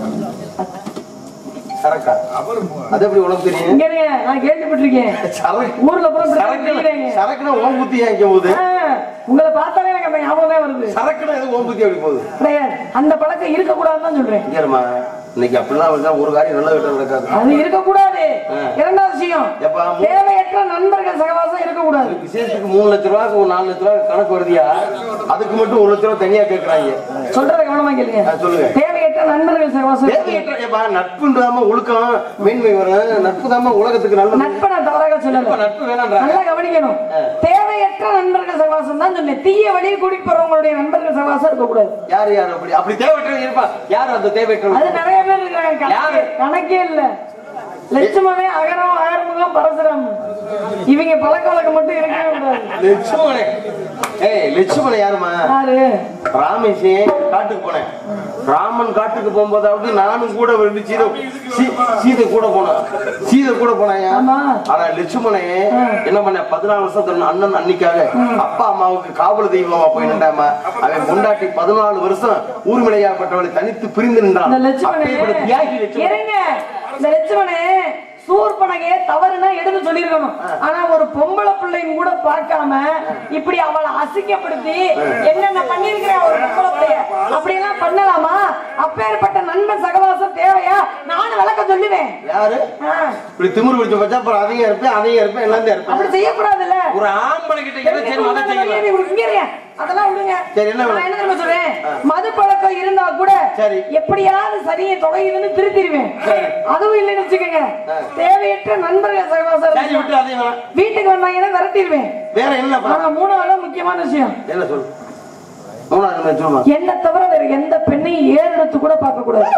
சரக்கா அது எப்படி உனக்கு தெரியும் இங்க இருங்க, நான் கேள்விப்பட்டிருக்கேன் சரக்கு ஊர்ல பூரா இப்படி தான் சரக்கு குடிக்கிறாங்க. சரக்குனா ஓம் புத்தி ஏன் போகுது ஆ, உங்களை பார்த்தாலே எனக்கு அந்த ஞாபகம் தான் வருது சரக்குனா எது ஓம் புத்தி அப்படி போகுது கிடையாது அந்த பழக்கம் இருக்கக்கூடாதுன்னு தான் சொல்றேன் இங்கேருமா இன்னைக்கு அப்படிலாம் வந்தா ஒரு காரியம் நல்ல வீட்டில் நடக்காது அது இருக்கக்கூடாது ஆ. இரண்டாவது விஷயம் எப்பா, மூ- தேவையற்ற நண்பர்கள் சகவாசம் இருக்கக்கூடாது விசேஷத்துக்கு மூணு லட்ச ரூபாய்க்கு ஒரு நாலு லட்ச ரூபாய் கணக்கு வருதியா அதுக்கு மட்டும் ஒரு லட்ச ரூபாய் தனியா கேட்கறாங்க சொல்றத கவனமா கேளுங்க ஆ, சொல்லுங்க தேவையற்ற நண்பர்கள் சகவாசம் தேவையற்ற ஏப்பா, நட்புன்றாம ஒழுக்கம் மேன்மை வரும் நட்பு தாம உலகத்துக்கு நல்லது நட்பை நான் தவறாக இப்ப சொல்லல நட்பு வேணான்றாங்க நல்லா கவனிக்கணும் தேவையற்ற நண்பர்கள் சகவாசம் தான் சொன்னேன் தீய வழியில் கூட்டிட்டு போறவங்களுடைய நண்பர்கள் சகவாசம் இருக்கக்கூடாது யார் யார் அப்படி அப்படி தேவையற்ற இருப்பா யார் அந்த தேவையற்ற அது நிறைய பேர் இருக்காங்க கணக்கே- யாரு? கணக்கே இல்ல லட்சுமமே அகரம் ஆயிரமுகம் பரசுரம் இவங்க பழக்க வழக்கம் மட்டும் இருக்கவே கூடாது லட்சுமணே ஏய் லட்சுமணன் யாருமா யாரு ராமேஷே காட்டுக்கு போனேன் ராமன் காட்டுக்கு போகும்போதாவது நானும் கூட வந்து சீதை சீ- சீதை கூட போனேன் சீதை கூட போனேன் ஆமா. ஆனா லட்சுமணே என்ன பண்ண பதினாலு வருஷம் தன் அண்ணன் அன்னிக்காக அப்பா அம்மாவுக்கு காவல் தெய்வமா போய் நின்றாமா அவன் முண்டாட்டி பதினாலு வருஷம் ஊர்மிளையாப்பட்டவளை தனித்து பிரிந்து நின்றான் இந்த லட்சுமணே அப்பேற்பட்ட தியாகி லட்சுமணன் இருங்க இந்த லட்சுமணே சூர்பனகைய தவறுனா எடுத்து சொல்லிருக்கணும் ஆனா ஒரு பொம்பளை பிள்ளையும் கூட பார்க்காம இப்படி அவளை அசிங்கப்படுத்தி என்னென்ன பண்ணிருக்கிறேன் ஒரு பொம்பளை பிள்ளைய அப்படி எல்லாம் பண்ணலாமா அப்பேற்பட்ட நண்பன் சகவாசம் தேவையா நானும் விளக்க சொல்லுவேன் யாரு ஆ, இப்படி திமிரு பிடிச்ச பச்சா அப்புறம் அதையும் இருப்பேன் அதையும் இருப்பேன் எல்லாம் தான் அப்படி இருப்பேன் செய்யக்கூடாதுல்ல ஒரு ஆம்பளை கிட்ட என்ன சரி அதை செய்யலாம் இங்க இருங்க. அதெல்லாம் விடுங்க சரி, என்ன வேணும்? நான் என்ன தெரியுமா சொல்றேன் மது பழக்கம் இருந்தா கூட சரி. எப்படியாவது சரியை தொலையுதுன்னு திருத்திடுவேன் அதுவும் இல்லைன்னு வச்சுக்கோங்க தேவையற்ற நண்பர்கள் சகவாசம் சரி விட்டு அதையும் வேணாம். வீட்டுக்கு வந்தாங்கன்னா விரட்டிடுவேன் வேற என்னப்பா ஆனா மூணாவது முக்கியமான விஷயம் என்ன சொல்லு மூணாவது என்ன சொல்லுமா என்ன தவிர வேற எந்த பெண்ணையும் ஏறெடுத்து கூட பார்க்க கூடாது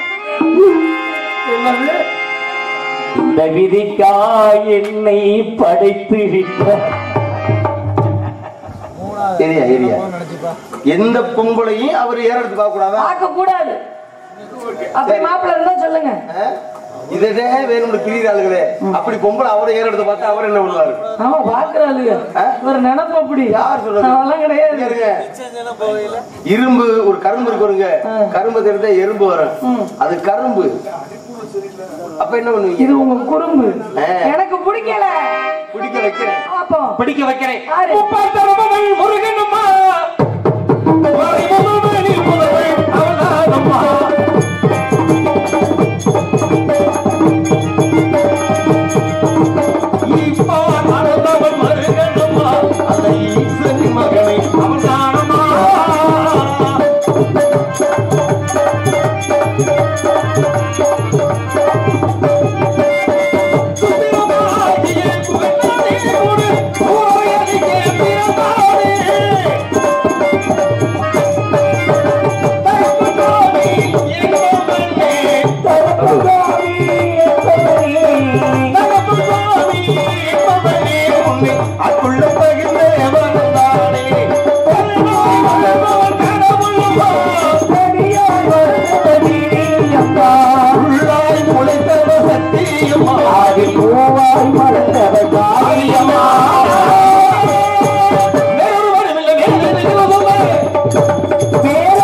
என்னது இந்த விதிக்கா என்னை படைத்து விட்ட சரியா சரியா எந்த பொங்கலையும் அவர் ஏறெடுத்து பார்க்க கூடாதா பார்க்க கூடாது அப்படி மாப்பிள்ள இருந்தா சொல்லுங்க இதே வேணும்னு திரியிறாளுங்களே அப்படி பொம்பளை அவரை ஏற எடுத்து பார்த்தா அவர் என்ன பண்ணுவாரு ஆமா பாக்குறாளுங்க ஒரு நினைப்பு அப்படி யார் சொல்றது? அதெல்லாம் கிடையாது இருங்க. இரும்பு ஒரு கரும்பு இருக்குங்க கரும்பு தெரிஞ்சா எறும்பு வரும் அது கரும்பு அப்ப என்ன பண்ணுவீங்க இது உங்க குறும்பு ஆ. எனக்கு பிடிக்கல பிடிக்க வைக்கிறேன் அப்போ பிடிக்க வைக்கிறேன் யாரு? முப்பாத்தரவள் முருகனம்மா மறைமுகமணி புதவள் அவள்தானம்மா. ஈப்பான் அழுதவள் மருகனம்மா, அந்த ஈசனின் மகனை அவள்தானம்மா. சுந்தரமாகிய குகத்தானே ஒரு ஓயடிக்கே பிறந்தானே. தரப்புதானே எங்கோமன்னே. தரப்புதானே என்பவனே உன்னை அக்குள்ள பகிர்ந்தே வந்தானே. கருணாய் வளர்ந்தவன் கடவுளுமா. தனியாய் வளர்ந்தவனே அம்மா. உள்ளாய் முளைத்தவ சத்தியம்மா. பூவாய் மலர்ந்தவர் காரியமா வேறொருவரும் இல்லை, வேறொருவரும் இல்லை.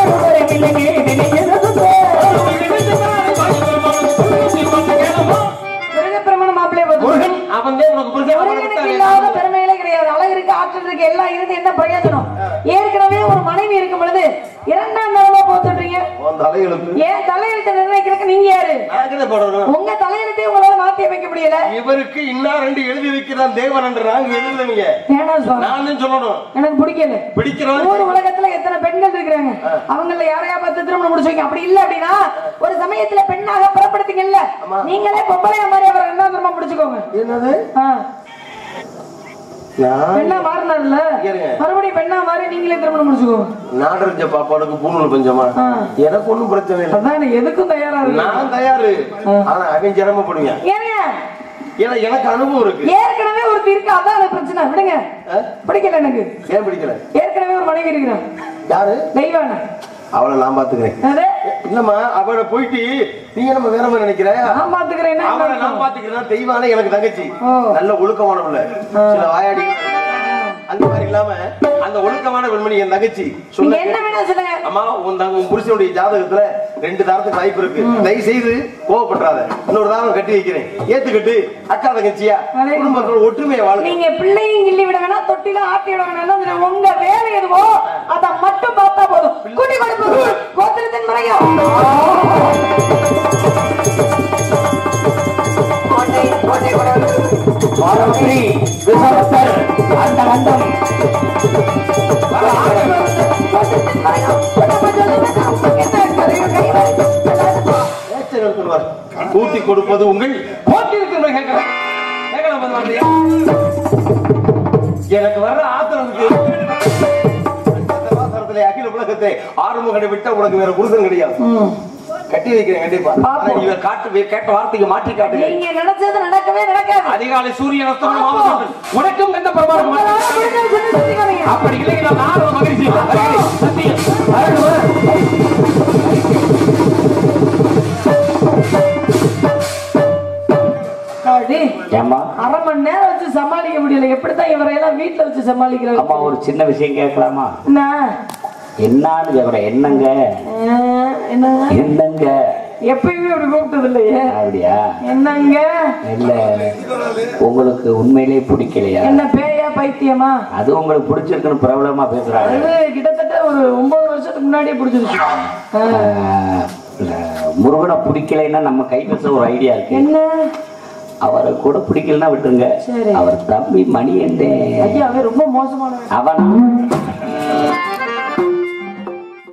மிருகப்பிரமண மாப்பிள்ளை வந்து முருகன் அவன் தான் உனக்கு புருஷன். முருகனுக்கு இல்லாத பெருமையிலே கிடையாது அழகு இருக்கு ஆற்றல் இருக்கு எல்லாம் இருந்து என்ன பிரயோஜனம் ஏற்கனவே ஒரு மனைவி இருக்கும் பொழுது இரண்டாம் தரமா போத்துடுறீங்க உன் தலையெழுத்து. ஏன் தலையெழுத்து நிர்ணயிக்கிறதுக்கு நீங்க யாரு நான் என்ன போடணும்? உங்க தலையெழுத்தை உங்களால மாத்தி அமைக்க முடியல இவருக்கு இன்னா ரெண்டு எழுதி வைக்கிறான் தேவன் என்று நாங்க எழுதுவீங்க வேணாம் சுவாமி நான் தான் சொல்லணும் எனக்கு பிடிக்கல பிடிக்கிறவன் ஊர் உலகத்துல எத்தனை பெண்கள் இருக்கிறாங்க அவங்கள யாரையா பார்த்து திருமணம் முடிச்சு வைக்க அப்படி இல்ல அப்படின்னா ஒரு சமயத்துல பெண்ணாக புறப்படுத்தீங்கல்ல நீங்களே பொம்பளையா மாதிரி அவரை என்ன திரும்ப முடிச்சுக்கோங்க என்னது ஆ, நான் பெண்ணா மாறினார்ல இருங்க. மறுபடியும் பெண்ணா மாறி நீங்களே திருமணம் முடிச்சுக்கோங்க நாடறிஞ்ச பாப்பாடுக்கு பூணூல் பஞ்சமா ஆ. எனக்கு ஒண்ணும் பிரச்சனை இல்லை அதான் எனக்கு எதுக்கும் தயாரா இருக்கு நான் தயாரு ஆனா அவன் சிரமப்படுவேன் ஏங்க ஏன்னா எனக்கு அனுபவம் இருக்கு ஏற்கனவே ஒருத்தி இருக்கு அதான் எனக்கு பிரச்சனை விடுங்க ஆ? பிடிக்கல எனக்கு ஏன் பிடிக்கல ஏற்கனவே ஒரு மனைவி இருக்கிறான் யாரு தெய்வான அவளை நான் பாத்துக்கிறேன் அது இல்லம்மா அவளை போயிட்டு நீங்க நம்ம வேற மாதிரி நினைக்கிற நான் பாத்துக்கிறேன் என்ன அவளை அர்த்தம்? நான் பாத்துக்கிறேன் தெய்வான எனக்கு தங்கச்சி ஓ. நல்ல ஒழுக்கமான பிள்ளை சில வாயாடி அந்த மாதிரி இல்லாம அந்த ஒழுக்கமான பெண்மணி என் தங்கச்சி நீங்க சொல்ல என்ன வேணா சொல்லுங்க அம்மா உன் தங்க உன் புருஷனுடைய ஜாதகத்துல ரெண்டு தாரத்துக்கு வாய்ப்பு இருக்கு தயவு செய்து கோவப்பட்டுறாத இன்னொரு தாரம் கட்டி வைக்கிறேன் ஏத்துக்கிட்டு அக்கா தங்கச்சியா அதே. குடும்பத்தோட ஒற்றுமையை வாழுங்க நீங்க பிள்ளையும் கிள்ளி விட வேணாம் தொட்டில ஆட்டி விட வேணாம் அதுல உங்க வேலை எதுவோ அத மட்டும் பார்த்தா போதும் குட்டி கொடுப்பு கோத்திரத்தின் முறையும் கோட்டை, கோட்டை கொடுப்பு. பாரம்பரி விசவத்தர் அந்த கண்டம் கோத்திரத்தின் முறையும். உடம்பு சொல்லு வேண்டாம். என்ன கருவி கை வரை. ஏச்சல் எடுத்துருவார். கூட்டி கொடுப்பது உங்கள் போட்டி இருக்கிற கேட்கிறேன் கேட்கலாம் பாரு வார்த்தையா? எனக்கு வர்ற ஆத்திரத்துக்கு பஞ்சதவாசரத்திலே அகில உலகத்தை ஆறுமுகனை விட்ட உனக்கு வேற புருஷன் கிடையாது கட்டி வைக்கிறேன் கண்டிப்பா ஆனா இவர் காட்டு கேட்ட வார்த்தைக்கு மாற்றி காட்டுங்க நீங்க நினைச்சது நடக்கவே நடக்காது அதிகாலை சூரியன் அஸ்தமனம் ஆகும். உனக்கும் எந்த பிரமாணம் உங்களால முடிஞ்சதை சொல்லி சுத்திக்காதீங்க. அப்படி இல்லை நான் ஆர்வம் மகிழ்ச்சி சத்தியம் அருள்வா. டேய், ஏம்மா அரை மணி நேரம் வச்சு சமாளிக்க முடியல எப்படித்தான் இவரை எல்லாம் வீட்டுல வச்சு அம்மா சமாளிக்கிறாங்க ஒரு சின்ன விஷயம் கேட்கலாமா என்ன என்னான்னு கேக்குறேன் என்னங்க அஹ், என்னங்க என்னங்க எப்பயுமே அப்படி கூப்பிட்டது இல்லையே அப்படியா என்னங்க இல்ல உங்களுக்கு உண்மையிலேயே பிடிக்கலையா என்ன பேயா பைத்தியமா அது உங்களுக்கு பிடிச்சிருக்குன்னு பிரபலமா பேசுறாங்க அது கிட்டத்தட்ட ஒரு ஒன்பது வருஷத்துக்கு முன்னாடியே பிடிச்சிருச்சு அஹ், ஆஹ், இல்ல, முருகனை பிடிக்கலைன்னா நம்ம கைவச ஒரு ஐடியா இருக்கு என்ன அவரை கூட பிடிக்கலன்னா விட்டுருங்க சரி. அவர் தம்பி மணி என்ன ஐயா அவன் ரொம்ப மோசமானவன் அவன்